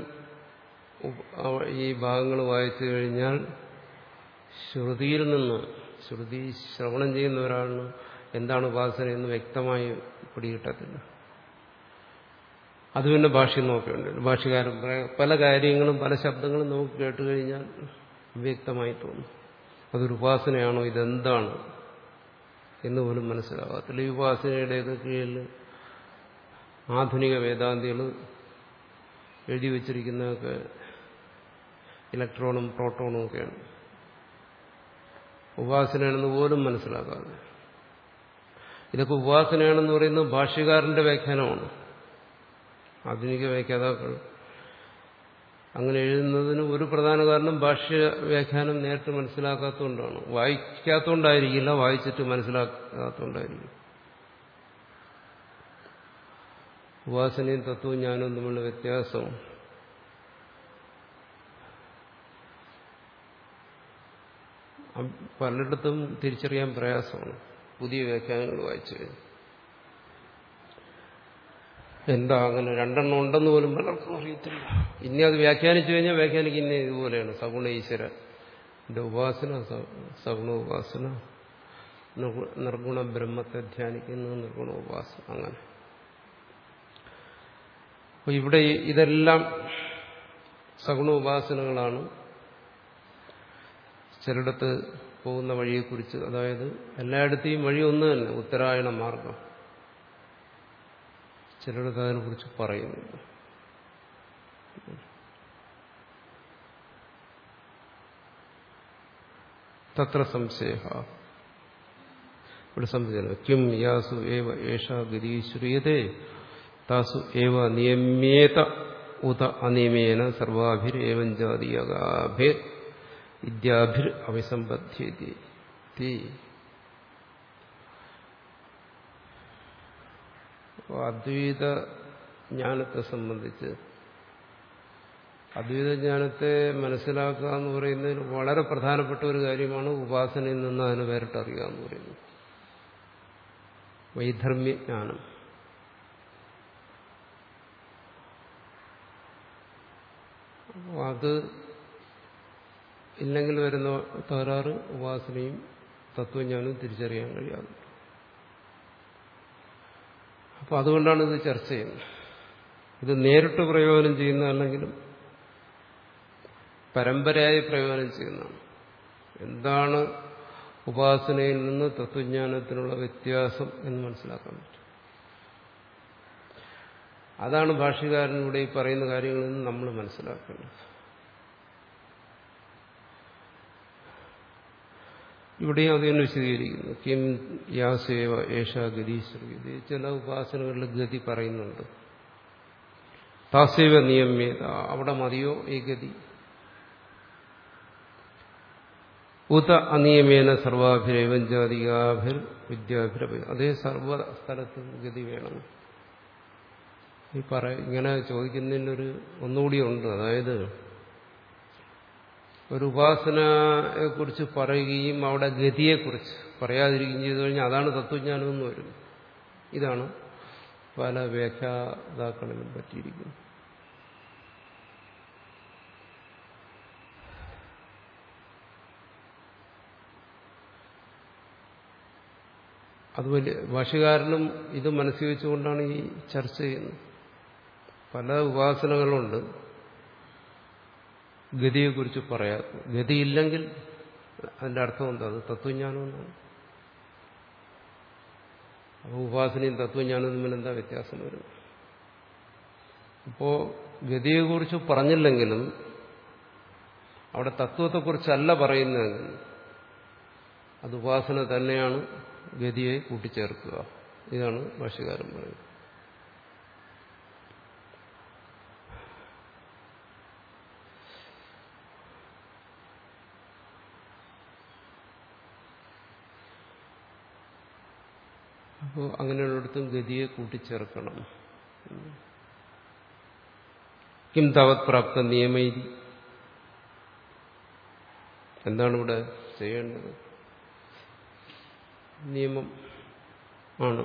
ഈ ഭാഗങ്ങൾ വായിച്ചു കഴിഞ്ഞാൽ ശ്രുതിയിൽ നിന്ന് ശ്രുതി ശ്രവണം ചെയ്യുന്ന ഒരാളിന് എന്താണ് ഉപാസന എന്ന് വ്യക്തമായി പിടികിട്ടത്തില്ല അത് പിന്നെ ഭാഷ്യം നോക്കേണ്ടി ഭാഷ്യകാരൻ പറയ- പല കാര്യങ്ങളും പല ശബ്ദങ്ങളും നമുക്ക് കേട്ട് കഴിഞ്ഞാൽ വ്യക്തമായി തോന്നും അതൊരു ഉപാസനയാണോ ഇതെന്താണ് എന്ന് പോലും മനസ്സിലാകാത്തില്ല ഈ ഉപാസനയുടെയൊക്കെ കീഴിൽ ആധുനിക വേദാന്തികൾ എഴുതി വച്ചിരിക്കുന്നതൊക്കെ ഇലക്ട്രോണും പ്രോട്ടോണും ഒക്കെയാണ് ഉപാസനയാണെന്ന് പോലും മനസ്സിലാക്കാതെ ഇതൊക്കെ ഉപാസനയാണെന്ന് പറയുന്നത് ഭാഷ്യകാരന്റെ വ്യാഖ്യാനമാണ് ആധുനിക വ്യാഖ്യാതാക്കൾ അങ്ങനെ എഴുതുന്നതിന് ഒരു പ്രധാന കാരണം ഭാഷ്യ വ്യാഖ്യാനം നേരിട്ട് മനസ്സിലാക്കാത്തതുകൊണ്ടാണ് വായിക്കാത്തതുകൊണ്ടായിരിക്കില്ല വായിച്ചിട്ട് മനസ്സിലാക്കാത്തതുകൊണ്ടായിരിക്കും ഉപാസനയും തത്വവും ജ്ഞാനവും തമ്മിലുള്ള വ്യത്യാസം അ- പലയിടത്തും തിരിച്ചറിയാൻ പ്രയാസമാണ് പുതിയ വ്യാഖ്യാനങ്ങൾ വായിച്ചു കഴിഞ്ഞു എന്താ അങ്ങനെ രണ്ടെണ്ണം ഉണ്ടെന്ന് പോലും പലർക്കും അറിയത്തില്ല ഇനി അത് വ്യാഖ്യാനിച്ചു കഴിഞ്ഞാൽ വ്യാഖ്യാനിക്കുന്ന ഇതുപോലെയാണ് സഗുണ ഈശ്വര എന്റെ ഉപാസന സ- സഗുണ ഉപാസന നിർഗു- നിർഗുണ ബ്രഹ്മത്തെ ധ്യാനിക്കുന്നു നിർഗുണ ഉപാസന അങ്ങനെ അപ്പൊ ഇവിടെ ഈ- ഇതെല്ലാം സഗുണ ഉപാസനകളാണ് ചിലയിടത്ത് പോകുന്ന വഴിയെക്കുറിച്ച് അതായത് എല്ലായിടത്തെയും വഴി ഒന്ന് തന്നെ ഉത്തരായണ മാർഗം ചിലയിടത്ത് അതിനെക്കുറിച്ച് പറയുന്നുണ്ട് തത്ര സംശയ ഇവിടെ സംശയം കിം യാസു ഏവ ഏഷ ഗതി ശ്രീയതേ താസു ഏവ നിയമേത ഉത അനിയമേന സർവാഭിരേവം ജാതീയകാഭിർ വിദ്യാഭിർ അവിസമ്പദ്ധ്യതി അപ്പോൾ അദ്വൈത ജ്ഞാനത്തെ സംബന്ധിച്ച് അദ്വൈത ജ്ഞാനത്തെ മനസ്സിലാക്കുക എന്ന് പറയുന്നതിൽ വളരെ പ്രധാനപ്പെട്ട ഒരു കാര്യമാണ് ഉപാസനയിൽ നിന്ന് അതിനെ വേറിട്ടറിയുക എന്ന് പറയുന്നത് വൈധർമ്മ്യ ജ്ഞാനം അപ്പോൾ അത് ഇല്ലെങ്കിൽ വരുന്ന തകരാറ് ഉപാസനയും തത്വജ്ഞാനവും തിരിച്ചറിയാൻ കഴിയാതെ അപ്പോൾ അതുകൊണ്ടാണ് ഇത് ചർച്ച ചെയ്യുന്നത് ഇത് നേരിട്ട് പ്രയോജനം ചെയ്യുന്നതല്ലെങ്കിലും പരമ്പരയായി പ്രയോജനം ചെയ്യുന്നതാണ് എന്താണ് ഉപാസനയിൽ നിന്ന് തത്വജ്ഞാനത്തിനുള്ള വ്യത്യാസം എന്ന് മനസ്സിലാക്കാൻ പറ്റും അതാണ് ഭാഷ്യകാരനിവിടെ ഈ പറയുന്ന കാര്യങ്ങളിൽ നിന്ന് നമ്മൾ മനസ്സിലാക്കേണ്ടത് ഇവിടെയും അത് തന്നെ വിശദീകരിക്കുന്നു കിം യാസേവ ഏഷ ഗതീശ്വരി ചില ഉപാസനകളിൽ ഗതി പറയുന്നുണ്ട് താസേവ നിയമേത അവിടെ മതിയോ ഈ ഗതി ഉത അനിയമേന സർവാഭിരേവം ജാതികാഭിർ വിദ്യാഭിര അതേ സർവ സ്ഥലത്തും ഗതി വേണം ഈ പറ ഇങ്ങനെ ചോദിക്കുന്നതിനൊരു ഒന്നുകൂടി ഉണ്ട് അതായത് ഒരു ഉപാസനയെക്കുറിച്ച് പറയുകയും അവിടെ ഗതിയെക്കുറിച്ച് പറയാതിരിക്കുകയും ചെയ്തു കഴിഞ്ഞാൽ അതാണ് തത്വജ്ഞാനം എന്ന് വരും ഇതാണ് പല വ്യാഖ്യാതാക്കളിലും പറ്റിയിരിക്കുന്നത് അത് വലിയ ഭാഷകാരനും ഇത് മനസ്സിൽ വെച്ചുകൊണ്ടാണ് ഈ ചർച്ച ചെയ്യുന്നത് പല ഉപാസനകളുണ്ട് ഗതിയെക്കുറിച്ച് പറയാത്ത ഗതിയില്ലെങ്കിൽ അതിന്റെ അർത്ഥം എന്താ അത് തത്വജ്ഞാനം എന്നാണ് അപ്പോൾ ഉപാസനയും തത്വജ്ഞാനവും തമ്മിൽ എന്താ വ്യത്യാസം വരും അപ്പോ ഗതിയെക്കുറിച്ച് പറഞ്ഞില്ലെങ്കിലും അവിടെ തത്വത്തെക്കുറിച്ചല്ല പറയുന്നതെങ്കിൽ അത് ഉപാസന തന്നെയാണ് ഗതിയെ കൂട്ടിച്ചേർക്കുക ഇതാണ് ഭാഷകാരൻ പറയുന്നത് അപ്പോൾ അങ്ങനെയുള്ളിടത്തും ഗതിയെ കൂട്ടിച്ചേർക്കണം കിം താവത് പ്രാപ്ത നിയമൈതി എന്താണ് ഇവിടെ ചെയ്യേണ്ടത് നിയമം ആണ്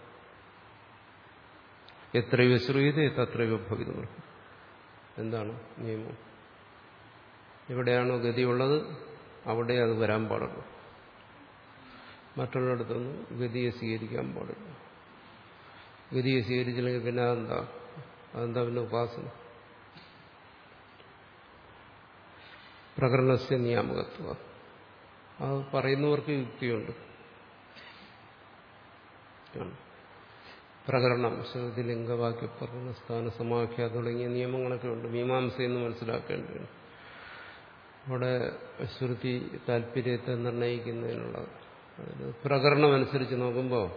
എത്രയോ ശ്രൂയത തത്രയോ ഭവിതം എന്താണ് നിയമം എവിടെയാണോ ഗതിയുള്ളത് അവിടെ അത് വരാൻ പാടുള്ളൂ മറ്റുള്ളിടത്തൊന്നും ഗതിയെ സ്വീകരിക്കാൻ പാടില്ല ഗതിയെ സ്വീകരിച്ചില്ലെങ്കിൽ പിന്നെ അതെന്താ അതെന്താ പിന്നെ ഉപാസന പ്രകരണസ്യ നിയാമകത്വ അത് പറയുന്നവർക്ക് യുക്തിയുണ്ട് ആണ്. പ്രകരണം ശ്രുതി ലിംഗവാക്യ പ്രകടന സ്ഥാന സമാഖ്യ തുടങ്ങിയ നിയമങ്ങളൊക്കെ ഉണ്ട് മീമാംസയെന്ന് മനസ്സിലാക്കേണ്ടതാണ് അവിടെ ശ്രുതി താല്പര്യത്തെ നിർണയിക്കുന്നതിനുള്ള അതായത് പ്രകരണം അനുസരിച്ച് നോക്കുമ്പോൾ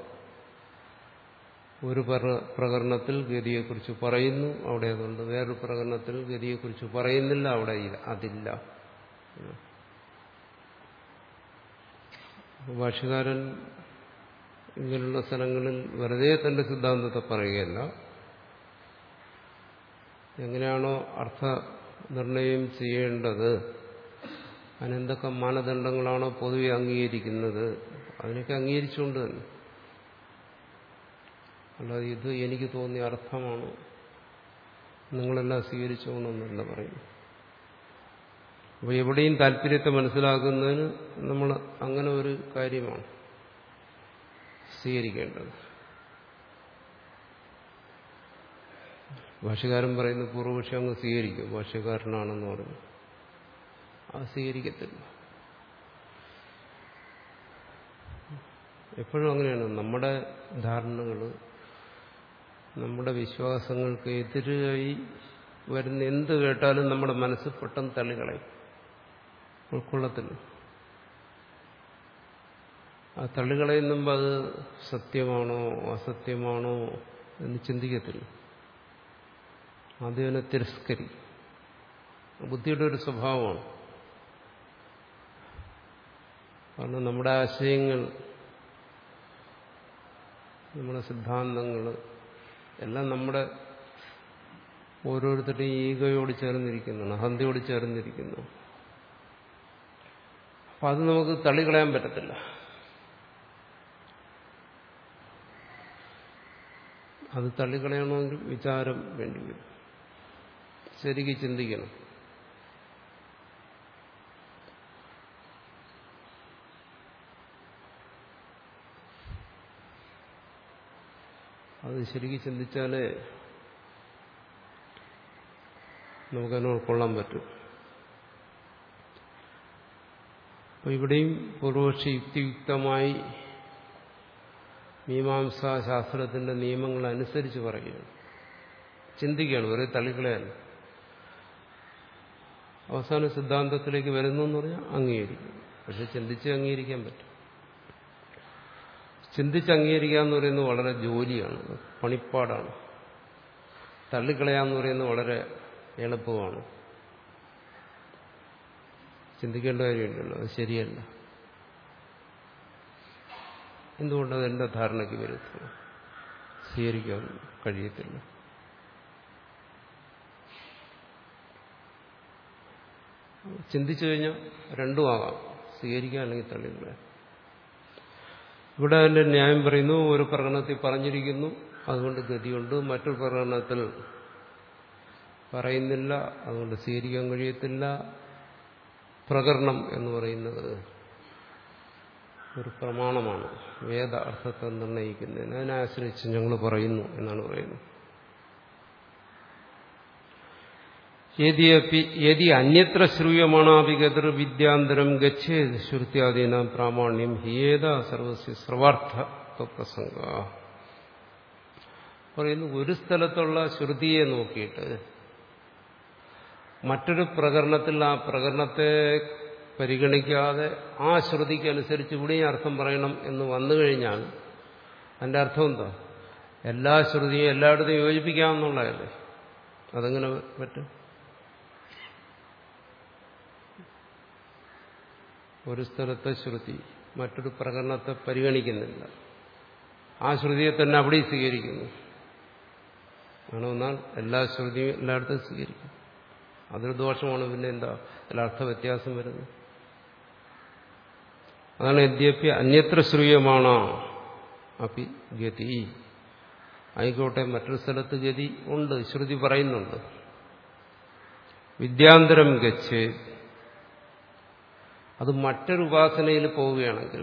ഒരു പറ- പ്രകരണത്തിൽ ഗതിയെക്കുറിച്ച് പറയുന്നു അവിടെ അതുണ്ട് വേറൊരു പ്രകരണത്തിൽ ഗതിയെക്കുറിച്ച് പറയുന്നില്ല അവിടെ ഇല്ല- അതില്ല ഭാഷകാരൻ ഇങ്ങനെയുള്ള സ്ഥലങ്ങളിൽ വെറുതെ തന്റെ സിദ്ധാന്തത്തെ പറയുകയല്ല എങ്ങനെയാണോ അർത്ഥ നിർണയം ചെയ്യേണ്ടത് അതിനെന്തൊക്കെ മാനദണ്ഡങ്ങളാണോ പൊതുവെ അംഗീകരിക്കുന്നത് അതിനൊക്കെ അംഗീകരിച്ചുകൊണ്ട് തന്നെ അല്ലാതെ ഇത് എനിക്ക് തോന്നിയ അർത്ഥമാണ് നിങ്ങളെല്ലാം സ്വീകരിച്ചോണമെന്നല്ല പറയുന്നു അപ്പോൾ എവിടെയും താല്പര്യത്തെ മനസ്സിലാക്കുന്നതിന് നമ്മൾ അങ്ങനെ ഒരു കാര്യമാണ് സ്വീകരിക്കേണ്ടത് ഭാഷകാരൻ പറയുന്ന പൂർവപക്ഷി അങ്ങ് സ്വീകരിക്കും ഭാഷകാരനാണെന്ന് പറഞ്ഞു അത് സ്വീകരിക്കത്തില്ല എപ്പോഴും അങ്ങനെയാണ് നമ്മുടെ ധാരണകൾ നമ്മുടെ വിശ്വാസങ്ങൾക്ക് എതിരായി വരുന്ന എന്ത് കേട്ടാലും നമ്മുടെ മനസ്സ് പെട്ടെന്ന് തള്ളികളയും ഉൾക്കൊള്ളത്തില്ല ആ തള്ളികളയുന്നുമ്പോൾ അത് സത്യമാണോ അസത്യമാണോ എന്ന് ചിന്തിക്കത്തില്ല ആദ്യം അതിനെ തിരസ്കരിക്കും ബുദ്ധിയുടെ ഒരു സ്വഭാവമാണ് കാരണം നമ്മുടെ ആശയങ്ങൾ നമ്മുടെ സിദ്ധാന്തങ്ങൾ എല്ലാം നമ്മുടെ ഓരോരുത്തരുടെയും ഈഗയോട് ചേർന്നിരിക്കുന്നതാണ് അഹന്തയോട് ചേർന്നിരിക്കുന്നു അപ്പം അത് നമുക്ക് തള്ളിക്കളയാൻ പറ്റത്തില്ല അത് തള്ളിക്കളയണമെങ്കിൽ വിചാരം വേണ്ടി വരും ശരിക്കും ചിന്തിക്കണം അത് ശരിക്കും ചിന്തിച്ചാലേ നമുക്കതിനെ ഉൾക്കൊള്ളാൻ പറ്റും അപ്പോൾ ഇവിടെയും പൂർവപക്ഷി യുക്തിയുക്തമായി മീമാംസാ ശാസ്ത്രത്തിന്റെ നിയമങ്ങൾ അനുസരിച്ച് പറയുകയാണ് ചിന്തിക്കുകയാണ് വെറുതെ തള്ളിക്കളയല്ല അവസാന സിദ്ധാന്തത്തിലേക്ക് വരുന്നു എന്ന് പറഞ്ഞാൽ അംഗീകരിക്കും പക്ഷെ ചിന്തിച്ച് അംഗീകരിക്കാൻ പറ്റും ചിന്തിച്ച് അംഗീകരിക്കുക എന്ന് പറയുന്നത് വളരെ ജോലിയാണ് പണിപ്പാടാണ് തള്ളിക്കളയാന്ന് പറയുന്നത് വളരെ എളുപ്പമാണ് ചിന്തിക്കേണ്ട കാര്യമുണ്ടല്ലോ അത് ശരിയല്ല എന്തുകൊണ്ടത് എന്റെ ധാരണയ്ക്ക് വിരുദ്ധമാണ് സ്വീകരിക്കാൻ കഴിയത്തില്ല ചിന്തിച്ചു കഴിഞ്ഞാൽ രണ്ടും ആകാം സ്വീകരിക്കാൻ അല്ലെങ്കിൽ തള്ളിക്കളയാം ഇവിടെ അതിന്റെ ന്യായം പറയുന്നു ഒരു പ്രകടനത്തിൽ പറഞ്ഞിരിക്കുന്നു അതുകൊണ്ട് ഗതിയുണ്ട് മറ്റൊരു പ്രകടനത്തിൽ പറയുന്നില്ല അതുകൊണ്ട് സ്വീകരിക്കാൻ കഴിയത്തില്ല പ്രകരണം എന്ന് പറയുന്നത് ഒരു പ്രമാണമാണ് വേദ അർത്ഥത്തെ നിർണ്ണയിക്കുന്നതിന് അതിനെ ആശ്രയിച്ച് ഞങ്ങൾ പറയുന്നു എന്നാണ് പറയുന്നത് യതി അന്യത്ര ശ്രൂയമാണാഭിഗതർ വിദ്യാന്തരം ഗച്ഛേത് ശ്രുത്യാദീന പ്രാമാണ്യം ഹിയേത സർവസ്യ സർവാർത്ഥ പ്രസംഗ പറയുന്നു ഒരു സ്ഥലത്തുള്ള ശ്രുതിയെ നോക്കിയിട്ട് മറ്റൊരു പ്രകരണത്തിൽ ആ പ്രകരണത്തെ പരിഗണിക്കാതെ ആ ശ്രുതിക്കനുസരിച്ച് ഇവിടെയും അർത്ഥം പറയണം എന്ന് വന്നു കഴിഞ്ഞാൽ അതിന്റെ അർത്ഥം എന്താ എല്ലാ ശ്രുതിയും എല്ലായിടത്തും യോജിപ്പിക്കാമെന്നുള്ളതല്ലേ അതെങ്ങനെ പറ്റും ഒരു സ്ഥലത്തെ ശ്രുതി മറ്റൊരു പ്രകരണത്തെ പരിഗണിക്കുന്നില്ല ആ ശ്രുതിയെ തന്നെ അവിടെ സ്വീകരിക്കുന്നു ആണോ എന്നാൽ എല്ലാ ശ്രുതിയും എല്ലായിടത്തും സ്വീകരിക്കും അതൊരു ദോഷമാണ് പിന്നെ എന്താ അതിൽ അർത്ഥ വ്യത്യാസം വരുന്നത് അതാണ് യദ്യപ്യ അന്യത്ര ശ്രൂയമാണ് അപ്പി ഗതി ആയിക്കോട്ടെ മറ്റൊരു സ്ഥലത്ത് ഗതി ഉണ്ട് ശ്രുതി പറയുന്നുണ്ട് വിദ്യാന്തരം ഗച്ഛേ അത് മറ്റൊരു ഉപാസനയിൽ പോവുകയാണെങ്കിൽ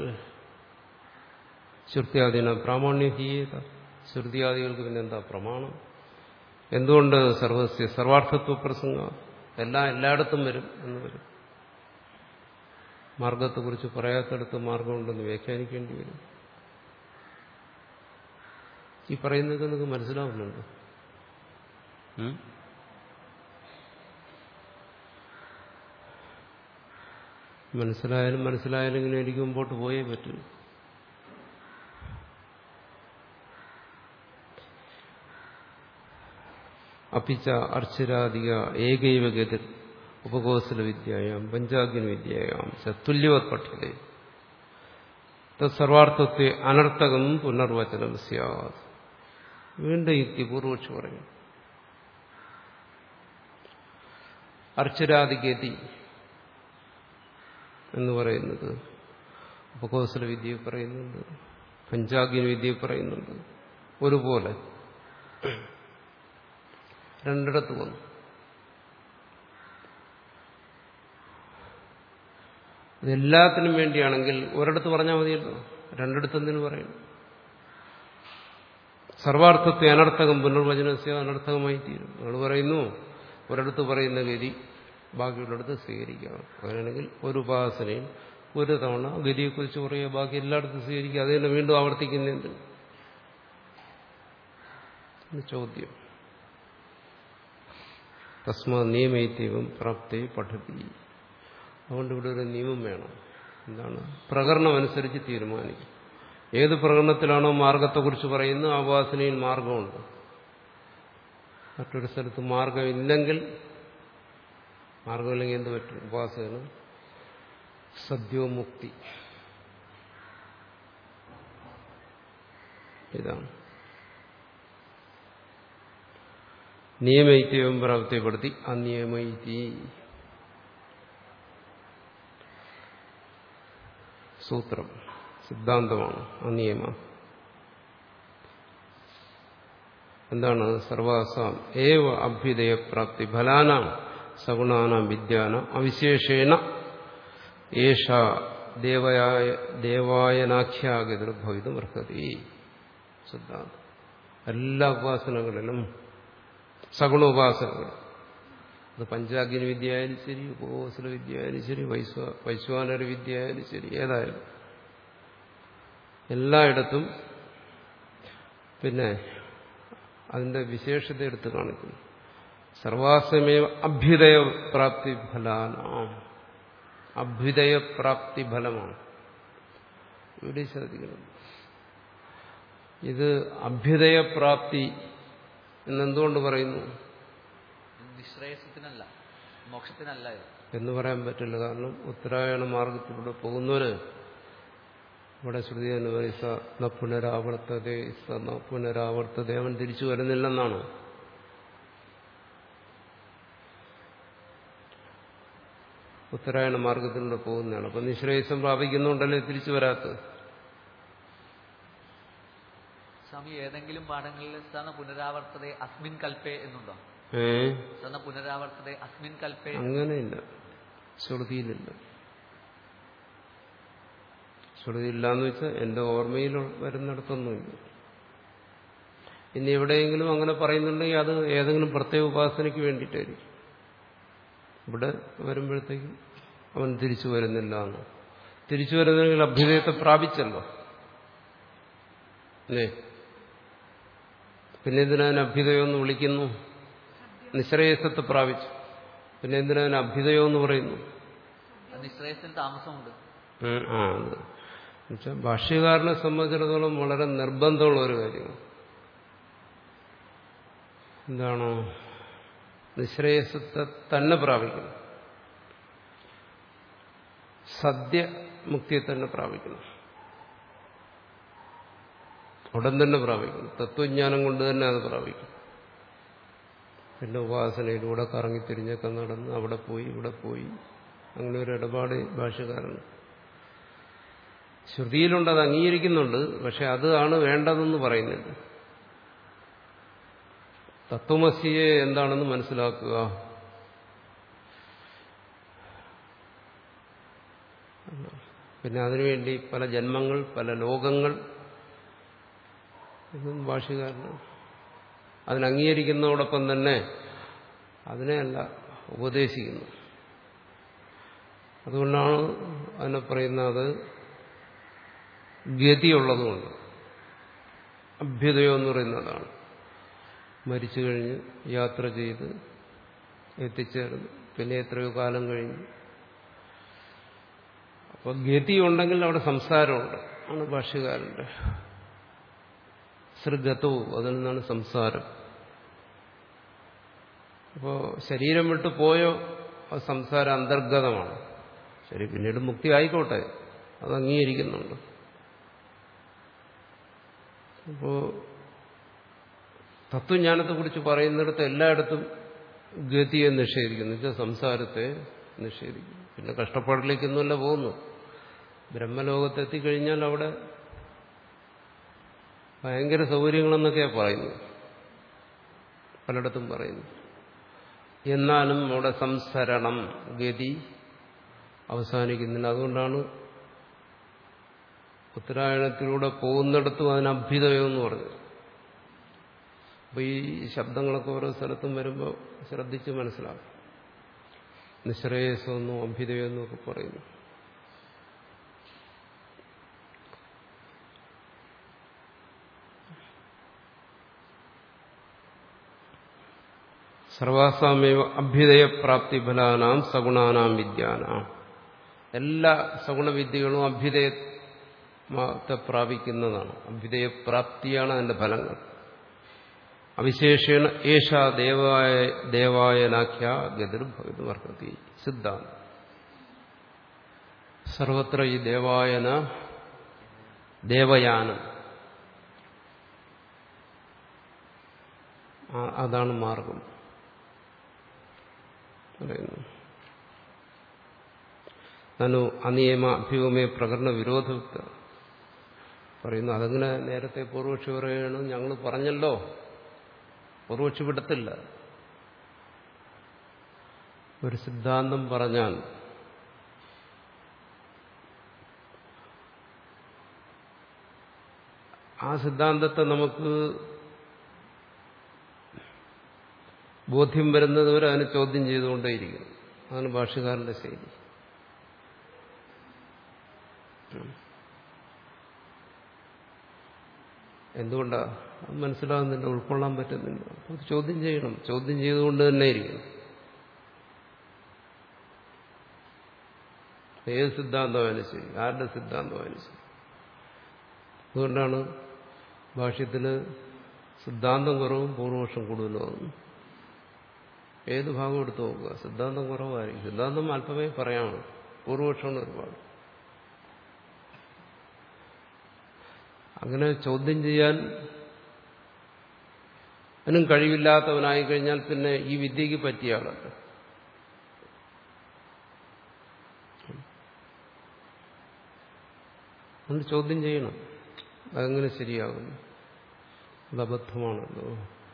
ശ്രുത്യാദിന പ്രാമാണ്യ ഹീയത ശ്രുതിയാദികൾക്ക് പിന്നെ എന്താ പ്രമാണം എന്തുകൊണ്ട് സർവസ്യ സർവാർത്ഥത്വ പ്രസംഗ എല്ലാം എല്ലായിടത്തും വരും എന്ന് വരും മാർഗത്തെക്കുറിച്ച് പറയാത്തടത്ത് മാർഗമുണ്ടെന്ന് വ്യാഖ്യാനിക്കേണ്ടി വരും ഈ പറയുന്നതൊക്കെ നിങ്ങൾക്ക് മനസ്സിലാവുന്നുണ്ടോ ഉം? മനസ്സിലായാലും മനസ്സിലായാലെങ്കിലും എനിക്ക് മുമ്പോട്ട് പോയേ പറ്റൂ അപ്പിച്ച അർച്ചരാധിക ഏകൈവ ഗതിർ ഉപകോസല വിദ്യയാം പഞ്ചാഗ്നി വിദ്യയാം തുല്യവത് പഠ്യതേ തത്സർവാർത്ഥത്തെ അനർത്ഥകം പുനർവചനം സ്യാത് വീണ്ടും യുക്തി പൂർവക്ഷി പറയും അർച്ചരാധികതി എന്ന് പറയുന്നത് ഉപകോസല വിദ്യ പറയുന്നുണ്ട് പഞ്ചാഗ്നി വിദ്യ പറയുന്നുണ്ട് ഒരുപോലെ രണ്ടിടത്ത് വന്നു ഇതെല്ലാത്തിനും വേണ്ടിയാണെങ്കിൽ ഒരിടത്ത് പറഞ്ഞാൽ മതിയല്ലോ രണ്ടിടത്ത് എന്തിനു പറയണം സർവാർത്ഥത്തെ അനർത്ഥകം പുനർവചനസ്യ അനർത്ഥകമായി തീരും നിങ്ങൾ പറയുന്നു ഒരിടത്ത് പറയുന്ന ഗതി ബാക്കിയുള്ളിടത്ത് സ്വീകരിക്കാം അങ്ങനെയാണെങ്കിൽ ഒരു ഉപാസനയും ഒരു തവണ ഗതിയെക്കുറിച്ച് പറയുക ബാക്കി എല്ലായിടത്തും സ്വീകരിക്കുക അത് തന്നെ വീണ്ടും ആവർത്തിക്കുന്നുണ്ട് ചോദ്യം തസ്മാ നിയമൈത്യവും പ്രാപ്തി പഠതി അതുകൊണ്ട് ഇവിടെ ഒരു നിയമം വേണം എന്താണ് പ്രകരണമനുസരിച്ച് തീരുമാനിക്കും ഏത് പ്രകടനത്തിലാണോ മാർഗത്തെക്കുറിച്ച് പറയുന്നത് ആ ഉപാസനയിൽ മാർഗമുണ്ട് മറ്റൊരു സ്ഥലത്ത് മാർഗമില്ലെങ്കിൽ മാർഗമില്ലെങ്കിൽ എന്ത് പറ്റും ഉപാസകന് സദ്യോമുക്തി ഇതാണ് നിയമൈത്യവും പ്രാപ്തിപ്പെടുത്തി അനിയമൈതി സൂത്രം സിദ്ധാന്തമാണ് അനിയമ എന്താണ് സർവാസാം ഏവ അഭ്യുദയപ്രാപ്തി ഫലാനാം സഗുണാനാം വിദ്യാനാം അവിശേഷേണ ഏഷ ദേവയായ ദേവായനാഖ്യാഗതിർഭവിതം അർഹതി സിദ്ധാന്തം എല്ലാ ഉപാസനകളിലും സഗുണ ഉപാസനകൾ അത് പഞ്ചാഗ്നി വിദ്യ ആയാലും ശരി ഉപകോസല വിദ്യ ആയാലും ശരി വൈശ്വ വൈശ്വാനര വിദ്യ ആയാലും ശരി ഏതായാലും എല്ലായിടത്തും പിന്നെ അതിന്റെ വിശേഷത എടുത്ത് കാണിക്കുന്നു സർവാസമേവ അഭ്യുദയപ്രാപ്തി ഫലാനാം അഭ്യുദയപ്രാപ്തി ഫലമാണ് ഇവിടെ ശ്രദ്ധിക്കണം ഇത് അഭ്യുദയപ്രാപ്തി എന്നെന്തുകൊണ്ട് പറയുന്നു നിശ്രേയസത്തിനല്ല മോക്ഷത്തിനല്ല ഇത് എന്ന് പറയാൻ പറ്റില്ല കാരണം ഉത്തരായണ മാർഗത്തിലൂടെ പോകുന്നവര് ഇവിടെ ശ്രുതി എന്ന് പറയും സ ന പുനരാവർത്തതേ സ ന പുനരാവർത്തതേ അവൻ തിരിച്ചു വരുന്നില്ലെന്നാണ് ഉത്തരായണ മാർഗത്തിലൂടെ പോകുന്നതാണ് അപ്പൊ നിശ്രേയസം പ്രാപിക്കുന്നുണ്ടല്ലേ തിരിച്ചു വരാത്തത് സ്വാമി ഏതെങ്കിലും പാഠങ്ങളിൽ സന പുനരാവർത്തതേ അസ്മിൻ കൽപ്പേ എന്നുണ്ടോ ഏ സന പുനരാവർത്തതേ അസ്മിൻ കൽപ്പേ അങ്ങനെയില്ല ശ്രുതിയിലില്ല ശ്രുതിയില്ലാന്ന് വെച്ചാൽ എന്റെ ഓർമ്മയിൽ വരുന്നിടത്തൊന്നുമില്ല ഇനി എവിടെയെങ്കിലും അങ്ങനെ പറയുന്നുണ്ടെങ്കിൽ അത് ഏതെങ്കിലും പ്രത്യേക ഉപാസനയ്ക്ക് വേണ്ടിയിട്ടായിരിക്കും ഇവിടെ വരുമ്പോഴത്തേക്കും അവൻ തിരിച്ചു വരുന്നില്ല എന്ന് തിരിച്ചു വരുന്നെങ്കിൽ അഭ്യുദയത്തെ പ്രാപിച്ചല്ലോ അല്ലേ പിന്നെ എന്തിനതിന് അഭ്യുദയം എന്ന് വിളിക്കുന്നു നിശ്രേയസത്തെ പ്രാപിച്ചു പിന്നെ എന്തിനതിന് അഭ്യുദയം എന്ന് പറയുന്നു അത് നിശ്രേയസത്തിന് താമസമുണ്ട് ഉം, ആ അത് എന്നുവെച്ചാൽ ഭാഷ്യകാരനെ സംബന്ധിച്ചിടത്തോളം വളരെ നിർബന്ധമുള്ള ഒരു കാര്യമാണ് എന്താണോ നിശ്രേയസത്തെ തന്നെ പ്രാപിക്കണം സദ്യ മുക്തിയെ തന്നെ പ്രാപിക്കണം ഉടൻ തന്നെ പ്രാപിക്കണം തത്വജ്ഞാനം കൊണ്ട് തന്നെ അത് പ്രാപിക്കും പിന്നെ ഉപാസനയിലൂടെ കറങ്ങിത്തിരിഞ്ഞൊക്കെ നടന്ന് അവിടെ പോയി ഇവിടെ പോയി അങ്ങനെ ഒരു ഇടപാട് ഭാഷകാരൻ ശ്രുതിയിലുണ്ട് അത് അംഗീകരിക്കുന്നുണ്ട് പക്ഷെ അതാണ് വേണ്ടതെന്ന് പറയുന്നില്ല തത്വമസിയെ എന്താണെന്ന് മനസ്സിലാക്കുക പിന്നെ അതിനുവേണ്ടി പല ജന്മങ്ങൾ പല ലോകങ്ങൾ ഇതൊന്നും ഭാഷകാരനാണ് അതിനെ അംഗീകരിക്കുന്നതോടൊപ്പം തന്നെ അതിനെയല്ല ഉപദേശിക്കുന്നു അതുകൊണ്ടാണ് അതിനെ പറയുന്നത് ഗതിയുള്ളതുകൊണ്ട് അഭ്യുദയം എന്ന് പറയുന്നതാണ് മരിച്ചു കഴിഞ്ഞ് യാത്ര ചെയ്ത് എത്തിച്ചേർന്ന് പിന്നെ എത്രയോ കാലം കഴിഞ്ഞ് അപ്പോൾ ഗതി ഉണ്ടെങ്കിൽ അവിടെ സംസാരമുണ്ട് ആണ് ഭാഷ്യകാരന്റെ സൃഗതവും അതിൽ നിന്നാണ് സംസാരം അപ്പോൾ ശരീരം വിട്ട് പോയോ അത് സംസാരം അന്തർഗതമാണ് ശരി പിന്നീട് മുക്തി ആയിക്കോട്ടെ അത് അംഗീകരിക്കുന്നുണ്ട് അപ്പോ തത്വജ്ഞാനത്തെക്കുറിച്ച് പറയുന്നിടത്ത് എല്ലായിടത്തും ഗതിയെ നിഷേധിക്കുന്നു വെച്ചാൽ സംസാരത്തെ നിഷേധിക്കുന്നു പിന്നെ കഷ്ടപ്പാടിലേക്കൊന്നുമല്ല പോകുന്നു ബ്രഹ്മലോകത്തെത്തിക്കഴിഞ്ഞാൽ അവിടെ ഭയങ്കര സൗകര്യങ്ങളെന്നൊക്കെയാണ് പറയുന്നത് പലയിടത്തും പറയുന്നു എന്നാലും അവിടെ സംസരണം ഗതി അവസാനിക്കുന്നില്ല അതുകൊണ്ടാണ് ഉത്തരായണത്തിലൂടെ പോകുന്നിടത്തും അതിന് അഭ്യുദയം എന്ന് പറഞ്ഞു അപ്പൊ ഈ ശബ്ദങ്ങളൊക്കെ ഓരോ സ്ഥലത്തും വരുമ്പോൾ ശ്രദ്ധിച്ച് മനസ്സിലാക്കും നിശ്രേയസമെന്നോ അഭ്യുദയമെന്നോ ഒക്കെ പറയുന്നു സർവാസാമേവ അഭ്യുദയപ്രാപ്തി ഫലാനാം സഗുണാനാം വിദ്യാനാം എല്ലാ സഗുണവിദ്യകളും അഭ്യുദയത്തെ പ്രാപിക്കുന്നതാണ് അഭ്യുദയപ്രാപ്തിയാണ് അതിന്റെ ഫലങ്ങൾ അവിശേഷേണ ഏഷ ദേവായ ദേവായനാഖ്യ ഗതിർഭവതി വർക്കത്തി സിദ്ധാന്തം സർവത്ര ഈ ദേവായന ദേവയാനം അതാണ് മാർഗം പറയുന്നു നനു അനിയമ അഭ്യൂമേ പ്രകടന വിരോധയുക്ത പറയുന്നു അതങ്ങനെ നേരത്തെ പൂർവക്ഷി പറയുകയാണ് ഞങ്ങൾ പറഞ്ഞല്ലോ പൂർവക്ഷി വിടത്തില്ല ഒരു സിദ്ധാന്തം പറഞ്ഞാൽ ആ സിദ്ധാന്തത്തെ നമുക്ക് ബോധ്യം വരുന്നതുവരെ അതിനെ ചോദ്യം ചെയ്തുകൊണ്ടേയിരിക്കും അതാണ് ഭാഷകാരന്റെ ശൈലി എന്തുകൊണ്ടാ അത് മനസ്സിലാകുന്നില്ല ഉൾക്കൊള്ളാൻ പറ്റുന്നില്ല അത് ചോദ്യം ചെയ്യണം ചോദ്യം ചെയ്തുകൊണ്ട് തന്നെ ഇരിക്കണം ഏത് സിദ്ധാന്തമായാലും ശരി ആരുടെ സിദ്ധാന്തമായാലും ശരി അതുകൊണ്ടാണ് ഭാഷ്യത്തിൽ സിദ്ധാന്തം കുറവും പൂർവപക്ഷം കൂടുതലുമാകുന്നു ഏത് ഭാഗം എടുത്തു നോക്കുക സിദ്ധാന്തം കുറവായിരിക്കും സിദ്ധാന്തം അല്പമേ പറയാമോ പൂർവപക്ഷമാണ് ഒരുപാട് അങ്ങനെ ചോദ്യം ചെയ്യാൻ അതിനും കഴിവില്ലാത്തവനായി കഴിഞ്ഞാൽ പിന്നെ ഈ വിദ്യക്ക് പറ്റിയ ആളല്ല അതുകൊണ്ട് ചോദ്യം ചെയ്യണം അതെങ്ങനെ ശരിയാകുന്നു അത് അബദ്ധമാണല്ലോ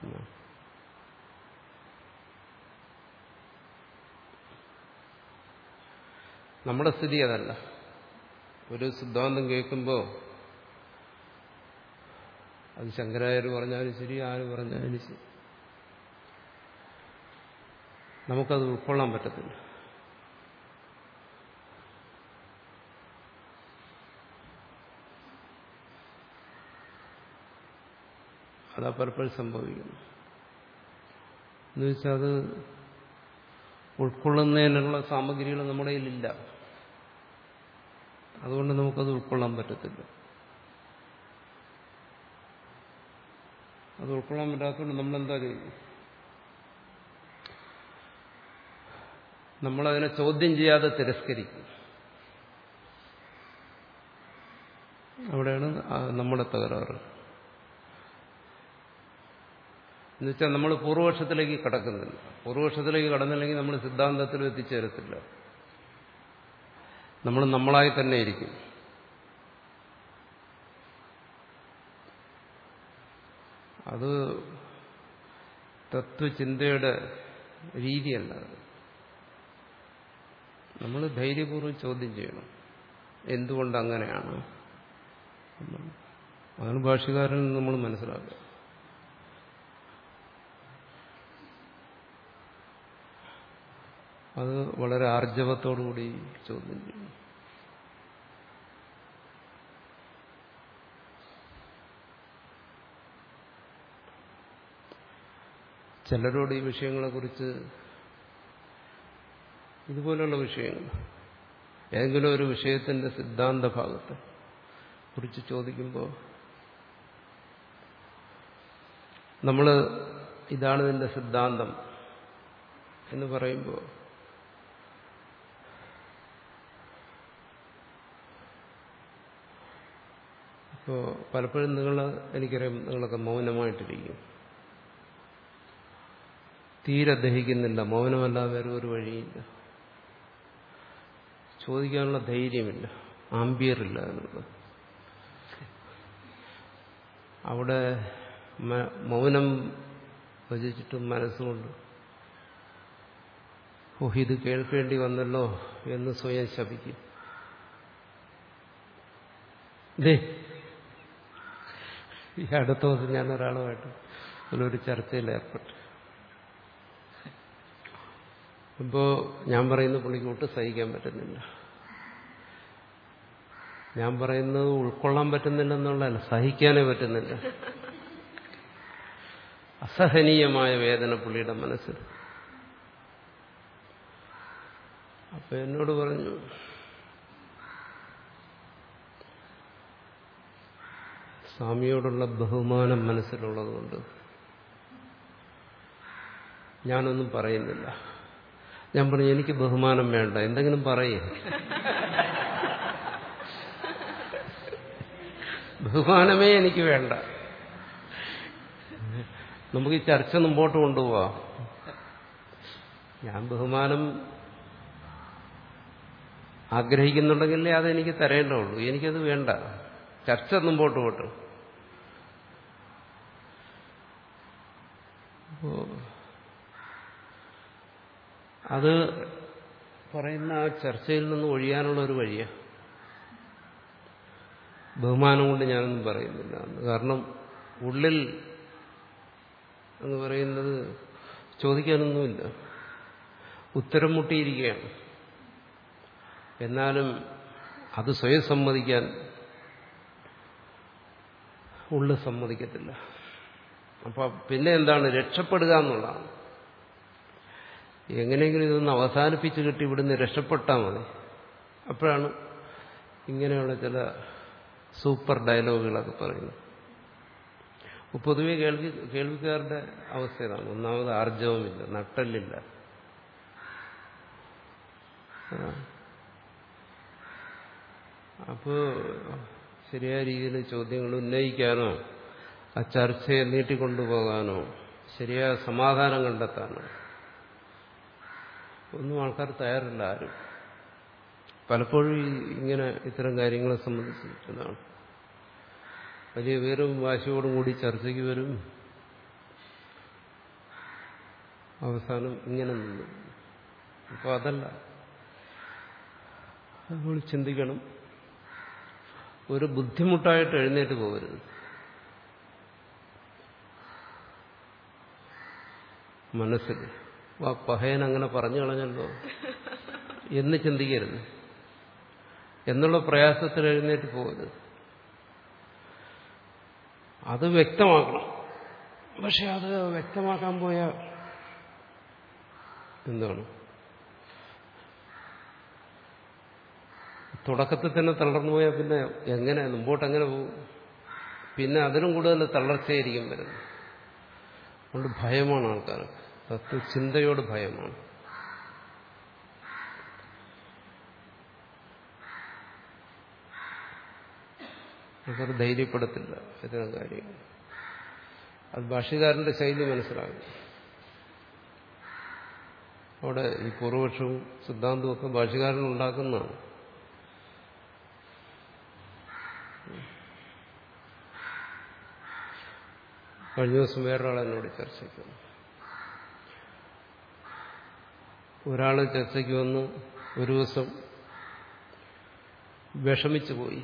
നമ്മുടെ സ്ഥിതി അതല്ല ഒരു സിദ്ധാന്തം കേൾക്കുമ്പോൾ അത് ശങ്കരാചാര്യ പറഞ്ഞാലും ശരി ആര് പറഞ്ഞാലും ശരി നമുക്കത് ഉൾക്കൊള്ളാൻ പറ്റത്തില്ല അതാ പലപ്പോഴും സംഭവിക്കുന്നു എന്നുവെച്ചാൽ അത് ഉൾക്കൊള്ളുന്നതിനുള്ള സാമഗ്രികൾ നമ്മുടെ കയ്യിലില്ല അതുകൊണ്ട് നമുക്കത് ഉൾക്കൊള്ളാൻ പറ്റത്തില്ല അത് ഉൾക്കൊള്ളാൻ പറ്റാത്തതുകൊണ്ട് നമ്മളെന്താ ചെയ്യും നമ്മളതിനെ ചോദ്യം ചെയ്യാതെ തിരസ്കരിക്കും അവിടെയാണ് നമ്മുടെ തകരാറ് എന്നുവെച്ചാൽ നമ്മൾ പൂർവപക്ഷത്തിലേക്ക് കടക്കുന്നില്ല പൂർവപക്ഷത്തിലേക്ക് കടന്നില്ലെങ്കിൽ നമ്മൾ സിദ്ധാന്തത്തിൽ എത്തിച്ചേരത്തില്ല നമ്മൾ നമ്മളായി തന്നെ ഇരിക്കും അത് തത്വചിന്തയുടെ രീതിയല്ല നമ്മൾ ധൈര്യപൂർവ്വം ചോദ്യം ചെയ്യണം എന്തുകൊണ്ട് അങ്ങനെയാണ് അതാണ് ഭാഷകാരൻ നമ്മൾ മനസ്സിലാക്കുക അത് വളരെ ആർജവത്തോടുകൂടി ചോദ്യം ചെയ്യും ചിലരോട് ഈ വിഷയങ്ങളെക്കുറിച്ച് ഇതുപോലുള്ള വിഷയങ്ങൾ ഏതെങ്കിലും ഒരു വിഷയത്തിന്റെ സിദ്ധാന്ത ഭാഗത്തെ കുറിച്ച് ചോദിക്കുമ്പോൾ നമ്മൾ ഇതാണ് ഇതിന്റെ സിദ്ധാന്തം എന്ന് പറയുമ്പോൾ ഇപ്പോൾ പലപ്പോഴും നിങ്ങൾ എനിക്കറിയാം നിങ്ങളൊക്കെ മൗനമായിട്ടിരിക്കും തീരെ ദഹിക്കുന്നില്ല മൗനമല്ലാതെ വേറെ ഒരു വഴിയില്ല ചോദിക്കാനുള്ള ധൈര്യമില്ല ആംബിയറില്ല എന്നുള്ളത് അവിടെ മൗനം ഭജിച്ചിട്ട് മനസ്സുകൊണ്ട് ഓ ഇത് കേൾക്കേണ്ടി വന്നല്ലോ എന്ന് സ്വയം ശപിക്കും ദേ ഈ അടുത്ത ദിവസം ഞാൻ ഒരാളുമായിട്ട് ഒരു ചർച്ചയിൽ ഏർപ്പെട്ടു അപ്പോൾ ഞാൻ പറയുന്ന പുള്ളിക്ക് ഒട്ടും സഹിക്കാൻ പറ്റുന്നില്ല ഞാൻ പറയുന്നത് ഉൾക്കൊള്ളാൻ പറ്റുന്നില്ലെന്നുള്ളതല്ല സഹിക്കാനേ പറ്റുന്നില്ല അസഹനീയമായ വേദന പുള്ളിയുടെ മനസ്സിൽ അപ്പൊ എന്നോട് പറഞ്ഞു സ്വാമിയോടുള്ള ബഹുമാനം മനസ്സിലുള്ളതുകൊണ്ട് ഞാനൊന്നും പറയുന്നില്ല ഞാൻ പറഞ്ഞു എനിക്ക് ബഹുമാനം വേണ്ട എന്തെങ്കിലും പറയേ ബഹുമാനമേ എനിക്ക് വേണ്ട നമുക്ക് ഈ ചർച്ച മുമ്പോട്ട് കൊണ്ടുപോവാം ഞാൻ ബഹുമാനം ആഗ്രഹിക്കുന്നുണ്ടെങ്കിലേ അതെനിക്ക് തരേണ്ടതുള്ളൂ എനിക്കത് വേണ്ട ചർച്ച മുമ്പോട്ട് പോട്ടെ അപ്പോ അത് പറയുന്ന ആ ചർച്ചയിൽ നിന്ന് ഒഴിയാനുള്ള ഒരു വഴിയാണ് ബഹുമാനം കൊണ്ട് ഞാനൊന്നും പറയുന്നില്ല കാരണം ഉള്ളിൽ എന്ന് പറയുന്നത് ചോദിക്കാനൊന്നുമില്ല ഉത്തരം മുട്ടിയിരിക്കുകയാണ് എന്നാലും അത് സ്വയം സമ്മതിക്കാൻ ഉള്ളിൽ സമ്മതിക്കത്തില്ല അപ്പൊ പിന്നെ എന്താണ് രക്ഷപ്പെടുക എന്നുള്ളതാണ് എങ്ങനെയെങ്കിലും ഇതൊന്ന് അവസാനിപ്പിച്ച് കിട്ടി ഇവിടുന്ന് രക്ഷപ്പെട്ടാൽ മതി അപ്പോഴാണ് ഇങ്ങനെയുള്ള ചില സൂപ്പർ ഡയലോഗുകളൊക്കെ പറയുന്നത് പൊതുവെ കേൾവി കേൾവിക്കാരുടെ അവസ്ഥ ഇതാണ് ഒന്നാമത് ആർജവമില്ല നട്ടല്ലില്ല അപ്പോൾ ശരിയായ രീതിയിൽ ചോദ്യങ്ങൾ ഉന്നയിക്കാനോ ആ ചർച്ചയെ നീട്ടിക്കൊണ്ടുപോകാനോ ശരിയായ സമാധാനം കണ്ടെത്താനോ ഒന്നും ആൾക്കാർ തയ്യാറില്ല ആരും പലപ്പോഴും ഇങ്ങനെ ഇത്തരം കാര്യങ്ങളെ സംബന്ധിച്ചിട്ടാണ് വലിയ വീറും വാശിയോടും കൂടി ചർച്ചയ്ക്ക് വരും അവസാനം ഇങ്ങനെ നിന്നു അപ്പോൾ അതല്ല നമ്മൾ ചിന്തിക്കണം ഒരു ബുദ്ധിമുട്ടായിട്ട് എഴുന്നേറ്റ് പോകരുത് മനസ്സിൽ ആ പഹയൻ അങ്ങനെ പറഞ്ഞു കളഞ്ഞല്ലോ എന്ന് ചിന്തിക്കരുത് എന്നുള്ള പ്രയാസത്തിൽ എഴുന്നേറ്റ് പോകരുത് അത് വ്യക്തമാക്കണം പക്ഷെ അത് വ്യക്തമാക്കാൻ പോയ എന്താണ് തുടക്കത്തിൽ തന്നെ തളർന്നു പോയാൽ പിന്നെ എങ്ങനെ മുമ്പോട്ട് എങ്ങനെ പോകും പിന്നെ അതിലും കൂടുതൽ തളർച്ചയായിരിക്കും വരുന്നത് അതുകൊണ്ട് ഭയമാണ് ആൾക്കാർക്ക് തത്വചിന്തയോട് ഭയമാണ് ആൾക്കാർ ധൈര്യപ്പെടുത്തില്ല ഇത്തരം കാര്യങ്ങൾ അത് ഭാഷ്യകാരന്റെ ശൈലി മനസ്സിലാകും അവിടെ ഈ പൂർവപക്ഷവും സിദ്ധാന്തവും ഒക്കെ ഭാഷ്യകാരൻ ഉണ്ടാക്കുന്നതാണ് കഴിഞ്ഞ ദിവസം വേറൊരാൾ എന്നോട് ചർച്ചയ്ക്ക് വന്നു ഒരാൾ ചർച്ചയ്ക്ക് വന്ന് ഒരു ദിവസം വിഷമിച്ചു പോയി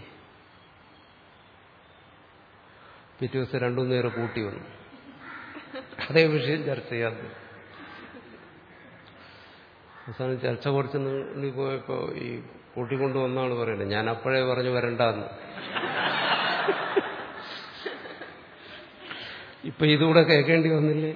പിറ്റേ ദിവസം രണ്ടു നേരം കൂട്ടി വന്നു അതേ വിഷയം ചർച്ച ചെയ്യാതെ അവസാനം ചർച്ച കുറച്ച് നീണ്ടി പോയപ്പോൾ ഈ കൂട്ടിക്കൊണ്ടു വന്നാണ് പറയുന്നത് ഞാൻ അപ്പോഴേ പറഞ്ഞു വരണ്ടെന്ന് ഇപ്പൊ ഇതുകൂടെ കേൾക്കേണ്ടി വന്നില്ലേ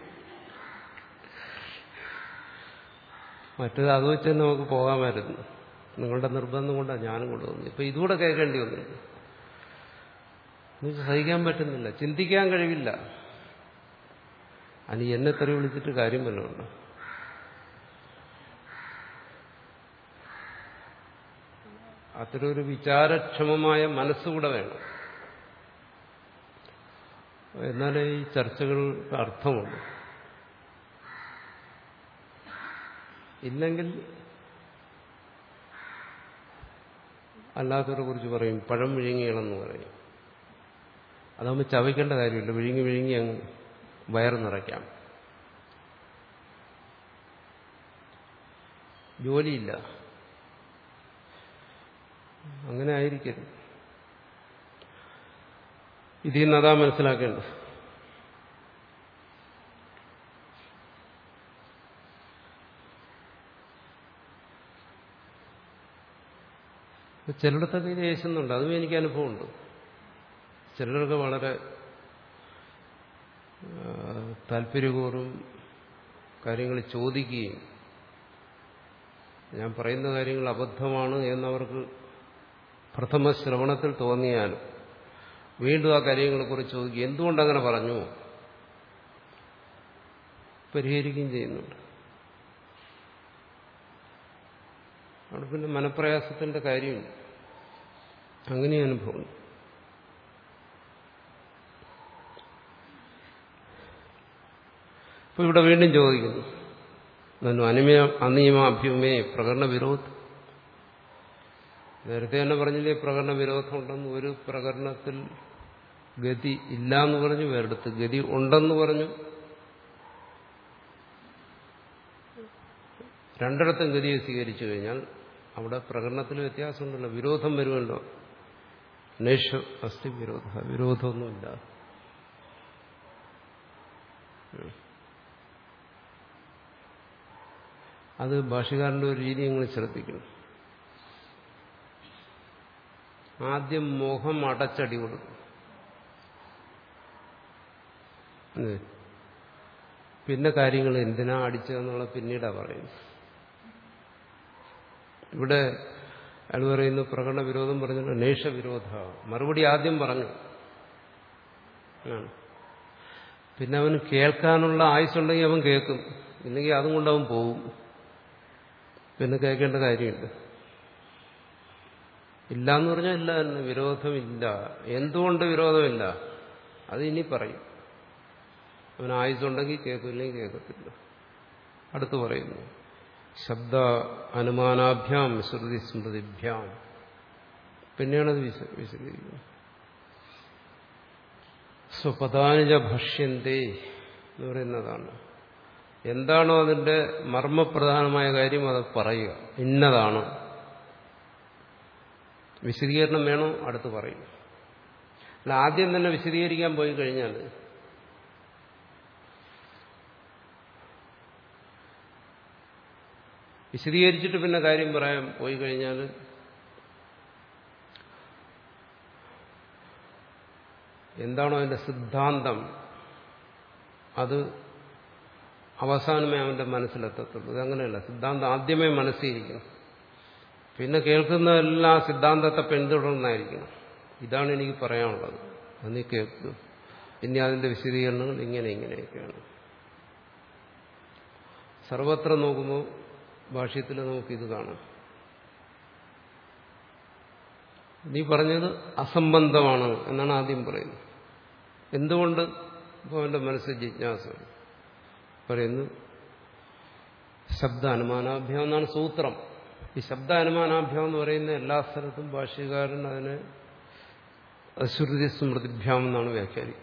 മറ്റേത് അത് വെച്ച് തന്നെ നമുക്ക് പോകാമായിരുന്നു നിങ്ങളുടെ നിർബന്ധം കൊണ്ടാണ് ഞാനും കൊണ്ടുവന്നു ഇപ്പൊ ഇതുകൂടെ കേൾക്കേണ്ടി വന്നില്ല എനിക്ക് സഹിക്കാൻ പറ്റുന്നില്ല ചിന്തിക്കാൻ കഴിവില്ല അനി എന്നെ തെറി വിളിച്ചിട്ട് കാര്യം വല്ലതുണ്ട് അത്തരമൊരു വിചാരക്ഷമമായ മനസ്സുകൂടെ വേണം എന്നാലേ ഈ ചർച്ചകൾക്ക് അർത്ഥമുള്ളൂ ഇല്ലെങ്കിൽ അല്ലാത്തവരെ കുറിച്ച് പറയും പഴം വിഴുങ്ങിയണമെന്ന് പറയും അതാകുമ്പോൾ ചവയ്ക്കേണ്ട കാര്യമില്ല വിഴുങ്ങി വിഴുങ്ങി അങ്ങ് വയറ് നിറയ്ക്കാം ജോലിയില്ല അങ്ങനെ ആയിരിക്കരുത് ഇതിൽ നിന്ന് അതാ മനസ്സിലാക്കേണ്ടത് ചിലയിടത്തൊക്കെ ഇത് യേശുന്നുണ്ട് അതും എനിക്ക് അനുഭവമുണ്ട് ചിലരൊക്കെ വളരെ താല്പര്യപൂർവ്വം കാര്യങ്ങൾ ചോദിക്കുകയും ഞാൻ പറയുന്ന കാര്യങ്ങൾ അബദ്ധമാണ് എന്നവർക്ക് പ്രഥമ ശ്രവണത്തിൽ തോന്നിയാലും വീണ്ടും ആ കാര്യങ്ങളെക്കുറിച്ച് ചോദിക്കുക എന്തുകൊണ്ടങ്ങനെ പറഞ്ഞു പരിഹരിക്കുകയും ചെയ്യുന്നുണ്ട് അവിടെ പിന്നെ മനപ്രയാസത്തിന്റെ കാര്യമില്ല അങ്ങനെ അനുഭവം ഇപ്പൊ ഇവിടെ വീണ്ടും ചോദിക്കുന്നു നന്നു അനിമയ അനിയമാഭ്യുമേ പ്രകടന വിരോധം നേരത്തെ തന്നെ പറഞ്ഞില്ലേ പ്രകടന വിരോധം ഉണ്ടെന്ന് ഒരു പ്രകടനത്തിൽ ഗതി ഇല്ല എന്ന് പറഞ്ഞു വേറെടുത്ത് ഗതി ഉണ്ടെന്ന് പറഞ്ഞു രണ്ടിടത്തും ഗതിയെ സ്വീകരിച്ചു കഴിഞ്ഞാൽ അവിടെ പ്രകടനത്തിൽ വ്യത്യാസമുണ്ടല്ലോ വിരോധം വരുമല്ലോ നേഷ അസ്ഥി വിരോധ വിരോധമൊന്നുമില്ല അത് ഭാഷകാരന്റെ ഒരു രീതി നിങ്ങൾ ശ്രദ്ധിക്കണം ആദ്യം മോഹം അടച്ചടി കൊടുക്കും പിന്നെ കാര്യങ്ങൾ എന്തിനാ അടിച്ചതെന്നുള്ള പിന്നീടാ പറയുന്നത് ഇവിടെ അയാൾ പറയുന്നു പ്രകടന വിരോധം പറഞ്ഞിട്ട് നേഷ വിരോധ മറുപടി ആദ്യം പറഞ്ഞു പിന്നെ അവന് കേൾക്കാനുള്ള ആയുസുണ്ടെങ്കിൽ അവൻ കേൾക്കും ഇല്ലെങ്കിൽ അതും കൊണ്ട് അവൻ പോവും പിന്നെ കേൾക്കേണ്ട കാര്യമില്ല ഇല്ല എന്ന് പറഞ്ഞാൽ ഇല്ല തന്നെ വിരോധമില്ല എന്തുകൊണ്ട് വിരോധമില്ല അത് ഇനി പറയും അവൻ ആയുസുണ്ടെങ്കിൽ കേൾക്കില്ലെങ്കിൽ കേൾക്കത്തില്ല അടുത്ത് പറയുന്നു ശബ്ദ അനുമാനാഭ്യാം ശ്രുതി സ്മൃതിഭ്യാം പിന്നെയാണ് അത് വിശദീകരിക്കുന്നത് സ്വപദാനുജ ഭക്ഷ്യന്തേ എന്ന് പറയുന്നതാണ് എന്താണോ അതിന്റെ മർമ്മപ്രധാനമായ കാര്യം അത് പറയുക ഇന്നതാണ് വിശദീകരണം വേണോ അടുത്ത് പറയും അല്ല ആദ്യം തന്നെ വിശദീകരിക്കാൻ പോയി കഴിഞ്ഞാൽ വിശദീകരിച്ചിട്ട് പിന്നെ കാര്യം പറയാൻ പോയി കഴിഞ്ഞാൽ എന്താണോ അതിന്റെ സിദ്ധാന്തം അത് അവസാനമേ അവന്റെ മനസ്സിലെത്തത്തുള്ളൂ ഇതങ്ങനെയല്ല സിദ്ധാന്തം ആദ്യമേ മനസ്സിലിരിക്കണം പിന്നെ കേൾക്കുന്നതെല്ലാം സിദ്ധാന്തത്തെ പിന്തുടർന്നായിരിക്കണം ഇതാണ് എനിക്ക് പറയാനുള്ളത് അത് നീ കേൾക്കുക ഇനി അതിന്റെ വിശദീകരണങ്ങൾ ഇങ്ങനെ ഇങ്ങനെയൊക്കെയാണ് സർവത്ര നോക്കുമ്പോൾ ഭാഷ്യത്തിൽ നമുക്കിത് കാണാം നീ പറഞ്ഞത് അസംബന്ധമാണ് എന്നാണ് ആദ്യം പറയുന്നത് എന്തുകൊണ്ട് ഇപ്പോൾ അവന്റെ മനസ്സ് ജിജ്ഞാസ പറയുന്നു ശബ്ദ അനുമാനാഭ്യാം എന്നാണ് സൂത്രം ഈ ശബ്ദ അനുമാനാഭ്യാം എന്ന് പറയുന്ന എല്ലാ സ്ഥലത്തും ഭാഷ്യകാരൻ അതിനെ അശ്രുതി സ്മൃതിഭ്യാം എന്നാണ് വ്യാഖ്യാനിക്കുന്നത്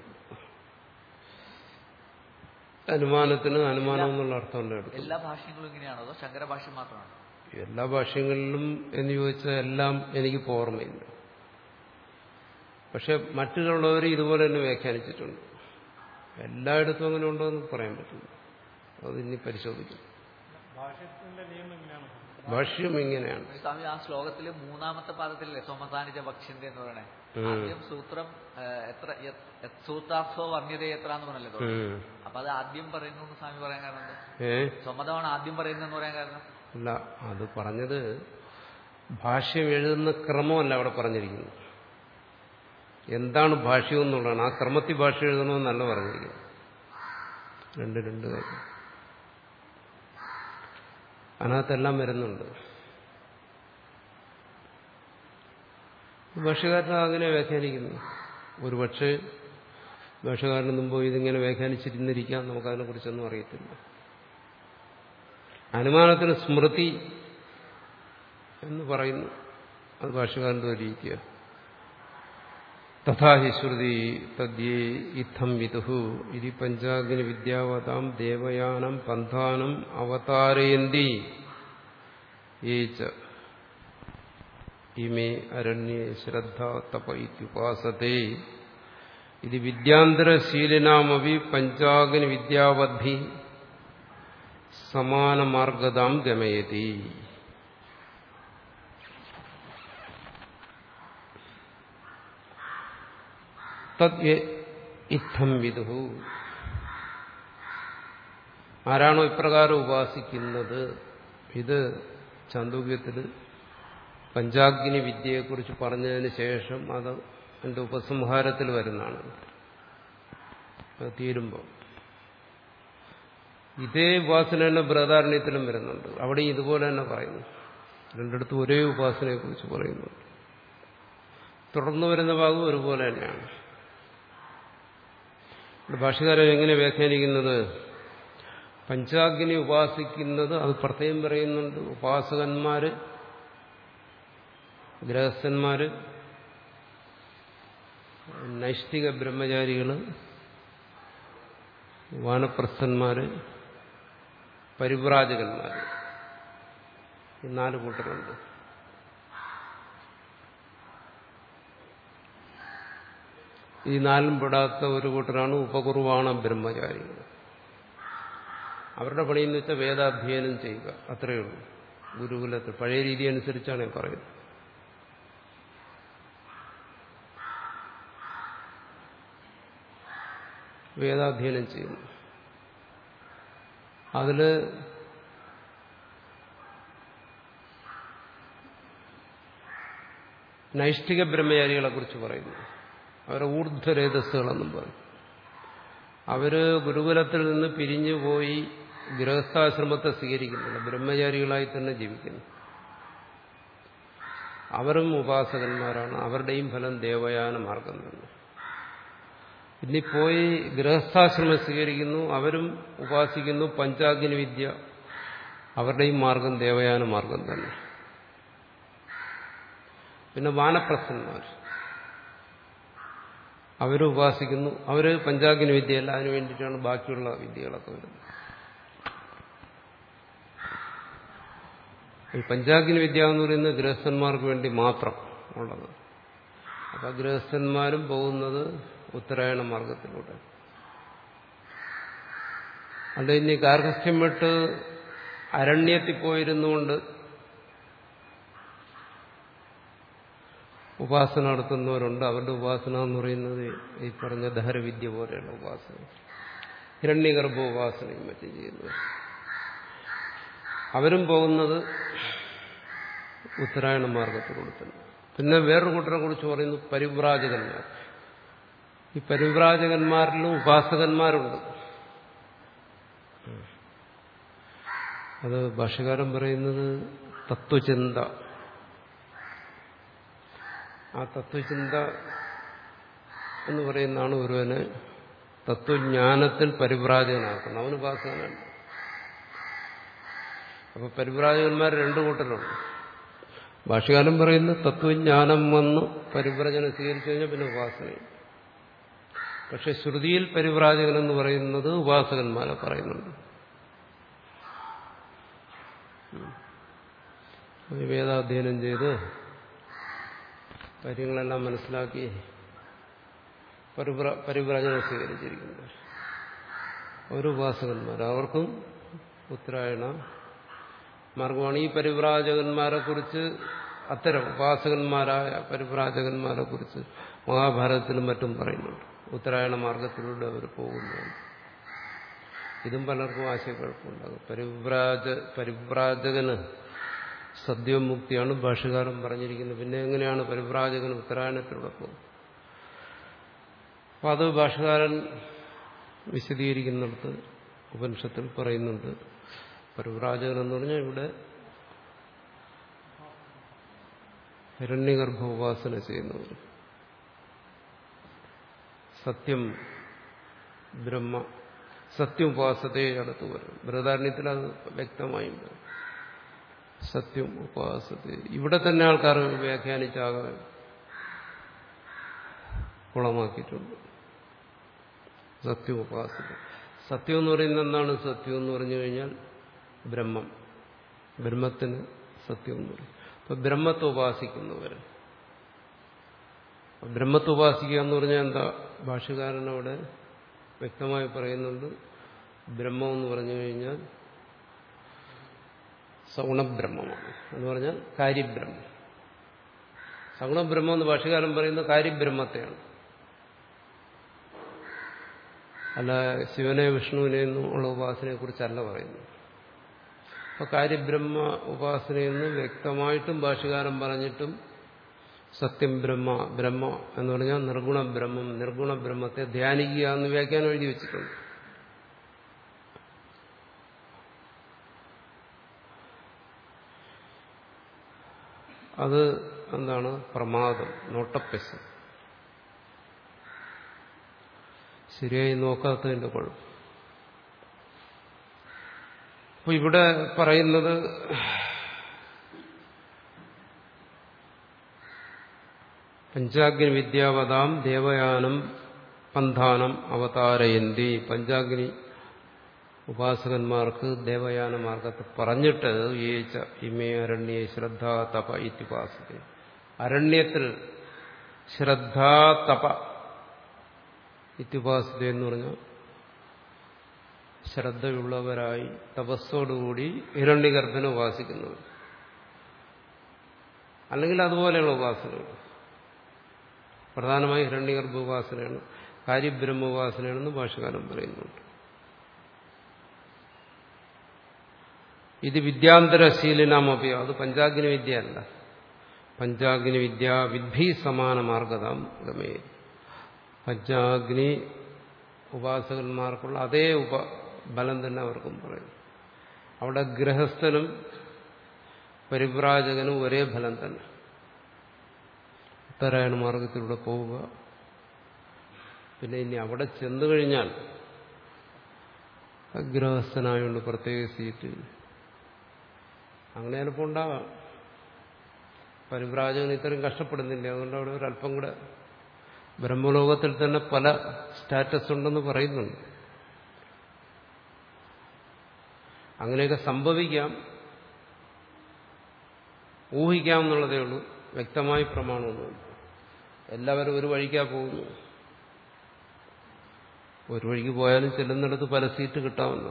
അനുമാനത്തിന് അനുമാനം എന്നുള്ള അർത്ഥമുണ്ട് എടുക്കും എല്ലാ ഭാഷ്യങ്ങളും ഇങ്ങനെയാണോ അതോ ശങ്കര ഭാഷ്യം മാത്രമാണോ എല്ലാ ഭാഷ്യങ്ങളിലും എന്ന് ചോദിച്ചാൽ എല്ലാം എനിക്കിപ്പോൾ ഓർമ്മയില്ല പക്ഷെ മറ്റുള്ളവർ ഇതുപോലെ തന്നെ വ്യാഖ്യാനിച്ചിട്ടുണ്ട് എല്ലായിടത്തും അങ്ങനെ ഉണ്ടോ എന്ന് പറയാൻ പറ്റില്ല അത് ഇനി പരിശോധിക്കും ഭാഷ്യത്തിന്റെ നിയമം എങ്ങനെയാണ് ഭാഷ്യം ഇങ്ങനെയാണ് സ്വാമി ആ ശ്ലോകത്തില് മൂന്നാമത്തെ പാദത്തിലല്ലേ സോമസാനിച്ച ഭക്ഷ്യന്റെ എന്ന് പറയണേ ഉം. ആദ്യം സൂത്രം ആ, എത്ര യത്- യത് സൂത്രാർത്ഥോ വർണ്ണ്യത എത്ര എന്ന് പറഞ്ഞല്ലോ തുടങ്ങുന്നത്. ഉം. അപ്പൊ അത് ആദ്യം പറയുന്നു എന്ന് സ്വാമി പറയാൻ കാരണം എന്താ ഏ സ്വമതമാണ് ആദ്യം പറയുന്നതെന്ന് പറയാൻ കാരണം അല്ല അത് പറഞ്ഞത് ഭാഷ്യം എഴുതുന്ന ക്രമമല്ല അവിടെ പറഞ്ഞിരിക്കുന്നത് എന്താണ് ഭാഷ്യം എന്നുള്ളതാണ് ആ ക്രമത്തിൽ ഭാഷ എഴുതണമെന്നല്ല പറഞ്ഞിരിക്കുന്നത് രണ്ട് രണ്ട് കാര്യം അതിനകത്തെല്ലാം വരുന്നുണ്ട് ഭാഷകാരൻ അങ്ങനെ വ്യാഖ്യാനിക്കുന്നു ഒരുപക്ഷെ ഭാഷകാരന് മുമ്പ് ഇതിങ്ങനെ വ്യാഖ്യാനിച്ചിരുന്നിരിക്കാം നമുക്കതിനെക്കുറിച്ചൊന്നും അറിയത്തില്ല അനുമാനത്തിന് സ്മൃതി എന്ന് പറയുന്നു അത് ഭാഷകാരന്റെ ഒരു രീതിയാണ് തഥാഹി ശ്രുതി തദ്യേ ഇത്തം വിദുഹു ഇതി പഞ്ചാഗ്നി വിദ്യാവതാം ദേവയാനം പന്ഥാനം അവതാരയന്തി യേ ച ഇമേ അരണ്യേ ശ്രദ്ധ തപ ഇത്യുപാസത്തെ ഇത് വിദ്യാന്തരശീലിനാമവി പഞ്ചാഗ്നി വിദ്യാവദ്ധി സമാനമാർഗതാം ഗമയതി തത് ഇത്തം വിദുഹു ആരാണോ ഇപ്രകാരം ഉപാസിക്കുന്നത് ഇത് ചാന്തോക്യത്തിൽ പഞ്ചാഗ്നി വിദ്യയെക്കുറിച്ച് പറഞ്ഞതിന് ശേഷം അത് എൻ്റെ ഉപസംഹാരത്തിൽ വരുന്നതാണ് അത് തീരുമ്പോൾ ഇതേ ഉപാസന തന്നെ ബൃഹദാരണ്യത്തിലും വരുന്നുണ്ട് അവിടെയും ഇതുപോലെ തന്നെ പറയുന്നു രണ്ടിടത്തും ഒരേ ഉപാസനയെക്കുറിച്ച് പറയുന്നുണ്ട് തുടർന്ന് വരുന്ന ഭാഗം ഒരുപോലെ തന്നെയാണ് ഇവിടെ ഭാഷകാരൻ എങ്ങനെ വ്യാഖ്യാനിക്കുന്നത് പഞ്ചാഗ്നി ഉപാസിക്കുന്നത് അത് പ്രത്യേകം പറയുന്നുണ്ട് ഉപാസകന്മാര് ഗൃഹസ്ഥന്മാര് നൈഷ്ഠിക ബ്രഹ്മചാരികള് വാനപ്രസ്ഥന്മാര് പരിവ്രാജകന്മാര് ഈ നാല് കൂട്ടരുണ്ട് ഈ നാലും പെടാത്ത ഒരു കൂട്ടരാണ് ഉപകുറുവാണ ബ്രഹ്മചാരികൾ അവരുടെ പണി എന്ന് വെച്ചാൽ വേദാധ്യയനം ചെയ്യുക അത്രയേ ഉള്ളൂ ഗുരുകുലത്തിൽ പഴയ രീതി അനുസരിച്ചാണ് ഞാൻ പറയുന്നത് വേദാധ്യയനം ചെയ്യുന്നു അതില് നൈഷ്ഠിക ബ്രഹ്മചാരികളെ കുറിച്ച് പറയുന്നു അവരെ ഊർധ്വരേതസ്സുകളെന്നും പറയും അവര് ഗുരുകുലത്തിൽ നിന്ന് പിരിഞ്ഞു പോയി ഗൃഹസ്ഥാശ്രമത്തെ സ്വീകരിക്കുന്നില്ല ബ്രഹ്മചാരികളായി തന്നെ ജീവിക്കുന്നു അവരും ഉപാസകന്മാരാണ് അവരുടെയും ഫലം ദേവയാന മാർഗം തന്നെ ഇനി പോയി ഗൃഹസ്ഥാശ്രമം സ്വീകരിക്കുന്നു അവരും ഉപാസിക്കുന്നു പഞ്ചാഗ്നി വിദ്യ അവരുടെയും മാർഗം ദേവയാന മാർഗം തന്നെ പിന്നെ വാനപ്രസ്ഥന്മാർ അവർ ഉപാസിക്കുന്നു അവര് പഞ്ചാഗ്നി വിദ്യയല്ല അതിനു വേണ്ടിയിട്ടാണ് ബാക്കിയുള്ള വിദ്യകളൊക്കെ വരുന്നത് ഈ പഞ്ചാഗ്നി വിദ്യ എന്ന് പറയുന്നത് ഗൃഹസ്ഥന്മാർക്ക് വേണ്ടി മാത്രം ഉള്ളത് അപ്പൊ ഗൃഹസ്ഥന്മാരും പോകുന്നത് ഉത്തരായണ മാർഗത്തിലൂടെ അല്ല ഇനി ഗാർഹസ്ഥ്യം വിട്ട് അരണ്യത്തിൽ പോയിരുന്നുകൊണ്ട് ഉപാസന നടത്തുന്നവരുണ്ട് അവരുടെ ഉപാസന എന്ന് പറയുന്നത് ഈ പറഞ്ഞ ദഹരവിദ്യ പോലെയുള്ള ഉപാസന ഹിരണ്യഗർഭ ഉപാസനയും മറ്റും ചെയ്യുന്നത് അവരും പോകുന്നത് ഉത്തരായണ മാർഗത്തിലൂടെ തന്നെ പിന്നെ വേറൊരു കൂട്ടരെ കുറിച്ച് പറയുന്നു പരിവ്രാജകന്മാർ ഈ പരിവ്രാജകന്മാരിലും ഉപാസകന്മാരുണ്ട് അത് ഭാഷകാരൻ പറയുന്നത് തത്വചിന്ത ആ തത്വചിന്ത എന്ന് പറയുന്നതാണ് ഒരുവന് തത്വജ്ഞാനത്തിൽ പരിവ്രാജകനാക്കുന്നത് അവന് ഉപാസകനല്ല അപ്പൊ പരിവ്രാജകന്മാർ രണ്ടു കൂട്ടരുണ്ട് ഭാഷകാലം പറയുന്നു തത്വജ്ഞാനം വന്ന് പരിവ്രജനം സ്വീകരിച്ചു കഴിഞ്ഞാൽ പിന്നെ ഉപാസനയും പക്ഷെ ശ്രുതിയിൽ പരിവ്രാജകൻ എന്ന് പറയുന്നത് ഉപാസകന്മാരെ പറയുന്നുണ്ട് വേദാധ്യയനം ചെയ്ത് കാര്യങ്ങളെല്ലാം മനസ്സിലാക്കി പരിവ്ര പരിവ്രജനം സ്വീകരിച്ചിരിക്കുന്നത് ഒരു ഉപാസകന്മാർ അവർക്കും ഉത്തരായണ മാർഗമാണ് ഈ പരിവ്രാജകന്മാരെ കുറിച്ച് അത്തരം ഉപാസകന്മാരായ പരിവ്രാജകന്മാരെ കുറിച്ച് മഹാഭാരതത്തിലും മറ്റും പറയുന്നുണ്ട് ഉത്തരായണ മാർഗത്തിലൂടെ അവർ പോകുന്നു ഇതും പലർക്കും ആശയക്കുഴപ്പമുണ്ടാകും പരിവ്രാജ പരിവ്രാജകന് സദ്യോമുക്തിയാണ് ഭാഷകാരൻ പറഞ്ഞിരിക്കുന്നത് പിന്നെ എങ്ങനെയാണ് പരിവ്രാജകൻ ഉത്തരായണത്തിലൂടെ പോകുന്നത് അപ്പം അത് ഭാഷകാരൻ വിശദീകരിക്കുന്നിടത്ത് ഉപനിഷത്തിൽ പറയുന്നുണ്ട് പരിവ്രാജകൻ എന്ന് പറഞ്ഞാൽ ഇവിടെ ഹിരണ്യഗർഭ ഉപാസന ചെയ്യുന്നവർ സത്യം ബ്രഹ്മ സത്യം ഉപാസതയെ അടുത്ത് വരും ബൃഹദാരണ്യത്തിൽ അത് വ്യക്തമായിട്ടുണ്ട് സത്യം ഉപാസത ഇവിടെ തന്നെ ആൾക്കാർ വ്യാഖ്യാനിച്ചാകാൻ കുളമാക്കിയിട്ടുണ്ട് സത്യം ഉപാസന സത്യം എന്ന് പറയുന്നത് എന്താണ് സത്യം എന്ന് പറഞ്ഞു കഴിഞ്ഞാൽ ബ്രഹ്മം ബ്രഹ്മത്തിന് സത്യം എന്ന് പറയും അപ്പൊ ബ്രഹ്മത്തെ ഉപാസിക്കുന്നവര് ബ്രഹ്മത്തെ ഉപാസിക്കുക എന്ന് പറഞ്ഞാൽ എന്താ ഭാഷകാരൻ അവിടെ വ്യക്തമായി പറയുന്നുണ്ട് ബ്രഹ്മം എന്ന് പറഞ്ഞു കഴിഞ്ഞാൽ സഗുണബ്രഹ്മമാണ് എന്ന് പറഞ്ഞാൽ കാര്യബ്രഹ്മം സഗുണബ്രഹ്മം എന്ന് ഭാഷകാരൻ പറയുന്നത് കാര്യബ്രഹ്മത്തെയാണ് അല്ല ശിവനെ വിഷ്ണുവിനെ ഒന്നും ഉള്ള ഉപാസനയെ കുറിച്ചല്ല പറയുന്നത് അപ്പൊ കാര്യബ്രഹ്മ ഉപാസനയെന്ന് വ്യക്തമായിട്ടും ഭാഷകാരൻ പറഞ്ഞിട്ടും സത്യം ബ്രഹ്മ ബ്രഹ്മ എന്ന് പറഞ്ഞാൽ നിർഗുണ ബ്രഹ്മം നിർഗുണ ബ്രഹ്മത്തെ ധ്യാനിക്കുക എന്ന് വ്യാഖ്യാനം എഴുതി വെച്ചിട്ടുണ്ട് അത് എന്താണ് പ്രമാദം നോട്ടപ്പെസ് ശരിയായി നോക്കാത്തതിന്റെ കുഴപ്പം അപ്പൊ ഇവിടെ പറയുന്നത് പഞ്ചാഗ്നി വിദ്യാവതാം ദേവയാനം പന്ഥാനം അവതാരയന്തി പഞ്ചാഗ്നി ഉപാസകന്മാർക്ക് ദേവയാന മാർഗത്തെ പറഞ്ഞിട്ട് ഏച്ച ഇമേ അരണ്യ ശ്രദ്ധ തപ ഇത്യുപാസത അരണ്യത്തിൽ ശ്രദ്ധ തപ ഇത്യുപാസത എന്ന് പറഞ്ഞാൽ ശ്രദ്ധയുള്ളവരായി തപസ്സോടുകൂടി ഹിരണ്യഗർഭനെ ഉപാസിക്കുന്നവർ അല്ലെങ്കിൽ അതുപോലെയുള്ള ഉപാസനകൾ പ്രധാനമായി ഹിരണ്യഗർഭ ഉപാസനയാണ് കാര്യബ്രഹ്മ ഉപാസനയാണെന്ന് ഭാഷകാലം പറയുന്നുണ്ട് ഇത് വിദ്യാന്തരശീലനാമപി അത് പഞ്ചാഗ്നി വിദ്യയല്ല പഞ്ചാഗ്നി വിദ്യ വിദ്ധി സമാന മാർഗതാം ഗമേ പഞ്ചാഗ്നി ഉപാസകന്മാർക്കുള്ള അതേ ഉപ ബലം തന്നെ അവർക്കും പറയും അവിടെ ഗൃഹസ്ഥനും പരിവ്രാജകനും ഒരേ ഫലം തന്നെ ഉത്തരായണ മാർഗത്തിലൂടെ പോവുക പിന്നെ ഇനി അവിടെ ചെന്നു കഴിഞ്ഞാൽ ഗൃഹസ്ഥനായോണ്ട് പ്രത്യേക സീറ്റ് അങ്ങനെ ചിലപ്പോൾ ഉണ്ടാവാം പരിവ്രാജകൻ ഇത്രയും കഷ്ടപ്പെടുന്നില്ല അതുകൊണ്ട് അവിടെ ഒരല്പം കൂടെ ബ്രഹ്മലോകത്തിൽ തന്നെ പല സ്റ്റാറ്റസ് ഉണ്ടെന്ന് പറയുന്നുണ്ട് അങ്ങനെയൊക്കെ സംഭവിക്കാം ഊഹിക്കാം എന്നുള്ളതേ ഉള്ളൂ വ്യക്തമായി പ്രമാണമൊന്നുമില്ല എല്ലാവരും ഒരു വഴിക്കാ പോകുന്നു ഒരു വഴിക്ക് പോയാലും ചെല്ലുന്നിടത്ത് പല സീറ്റ് കിട്ടാമല്ലോ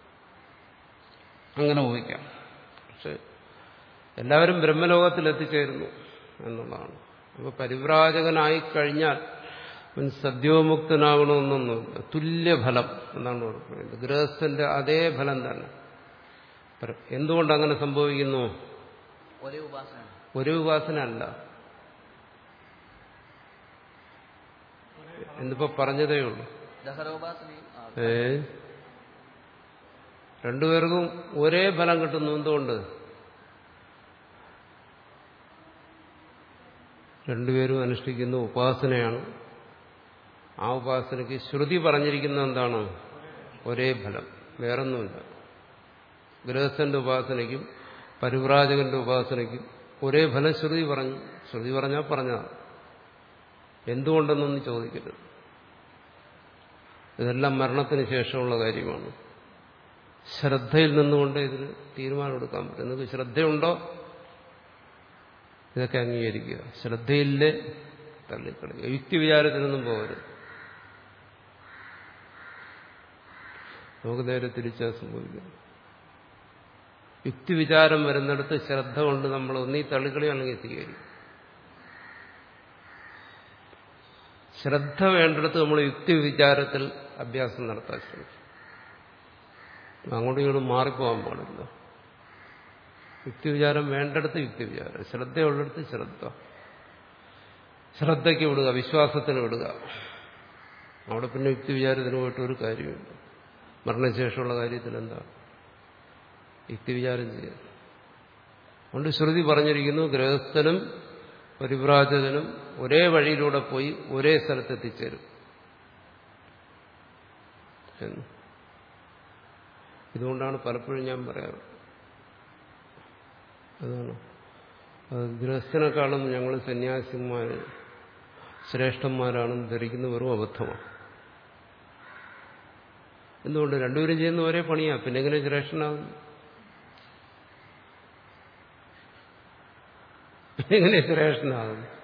അങ്ങനെ ഊഹിക്കാം പക്ഷെ എല്ലാവരും ബ്രഹ്മലോകത്തിൽ എത്തിച്ചേരുന്നു എന്നുള്ളതാണ് അപ്പോൾ പരിവ്രാജകനായി കഴിഞ്ഞാൽ അവൻ സദ്യോമുക്തനാകണമെന്നൊന്നുമില്ല തുല്യഫലം എന്നാണ് പറയുന്നത് ഗൃഹസ്ഥന്റെ അതേ ഫലം തന്നെ എന്തുകൊണ്ട് അങ്ങനെ സംഭവിക്കുന്നു ഒരേ ഉപാസന ഒരു ഉപാസന അല്ല എന്നിപ്പോ പറഞ്ഞതേ ഉള്ളൂ ദഹരോപാസനയും ആ, ഏ രണ്ടുപേർക്കും ഒരേ ഫലം കിട്ടുന്നു എന്തുകൊണ്ട് രണ്ടുപേരും അനുഷ്ഠിക്കുന്ന ഉപാസനയാണ് ആ ഉപാസനയ്ക്ക് ശ്രുതി പറഞ്ഞിരിക്കുന്ന എന്താണ് ഒരേ ഫലം വേറൊന്നുമില്ല ഗൃഹസ്ഥന്റെ ഉപാസനയ്ക്കും പരിവ്രാജകന്റെ ഉപാസനയ്ക്കും ഒരേ ഫലം ശ്രുതി പറഞ്ഞു ശ്രുതി പറഞ്ഞാൽ പറഞ്ഞതാണ് എന്തുകൊണ്ടെന്നൊന്നും ചോദിക്കരുത് ഇതെല്ലാം മരണത്തിന് ശേഷമുള്ള കാര്യമാണ് ശ്രദ്ധയിൽ നിന്നുകൊണ്ട് ഇതിന് തീരുമാനമെടുക്കാൻ പറ്റും നിങ്ങൾക്ക് ശ്രദ്ധയുണ്ടോ ഇതൊക്കെ അംഗീകരിക്കുക ശ്രദ്ധയില്ലേ തള്ളിക്കളയുക യുക്തി വിചാരത്തിനൊന്നും പോകരുത് നമുക്ക് നേരെ തിരിച്ചാൽ സംഭവിക്കാം യുക്തിവിചാരം വരുന്നിടത്ത് ശ്രദ്ധ കൊണ്ട് നമ്മൾ ഒന്നീ തള്ളിക്കളയോ അല്ലെങ്കിൽ സ്വീകരിക്കും ശ്രദ്ധ വേണ്ടിടത്ത് നമ്മൾ യുക്തിവിചാരത്തിൽ അഭ്യാസം നടത്താൻ ശ്രമിക്കും അങ്ങോട്ടും ഇങ്ങോട്ടും മാറിപ്പോകാൻ പാടില്ല യുക്തിവിചാരം വേണ്ടിടത്ത് യുക്തിവിചാരം ശ്രദ്ധയുള്ളിടത്ത് ശ്രദ്ധ ശ്രദ്ധയ്ക്ക് വിടുക വിശ്വാസത്തിന് വിടുക അവിടെ പിന്നെ യുക്തിവിചാരത്തിന് പോയിട്ട് ഒരു കാര്യമില്ല മരണശേഷമുള്ള കാര്യത്തിൽ എന്താ യുക്തിവിചാരം ചെയ്യുക അതുകൊണ്ട് ശ്രുതി പറഞ്ഞിരിക്കുന്നു ഗൃഹസ്ഥനും പരിവ്രാജകനും ഒരേ വഴിയിലൂടെ പോയി ഒരേ സ്ഥലത്ത് എത്തിച്ചേരും എന്ന് ഇതുകൊണ്ടാണ് പലപ്പോഴും ഞാൻ പറയാറ് അതാണ് അത് ഗൃഹസ്ഥനെക്കാളും ഞങ്ങൾ സന്യാസിമാർ ശ്രേഷ്ഠന്മാരാണെന്ന് ധരിക്കുന്ന വെറും അബദ്ധമാണ് എന്തുകൊണ്ട് രണ്ടുപേരും ചെയ്യുന്ന ഒരേ പണിയാ പിന്നെ എങ്ങനെ ശ്രേഷ്ഠനാകും എങ്ങനെ ശ്രേഷ്ഠനാകും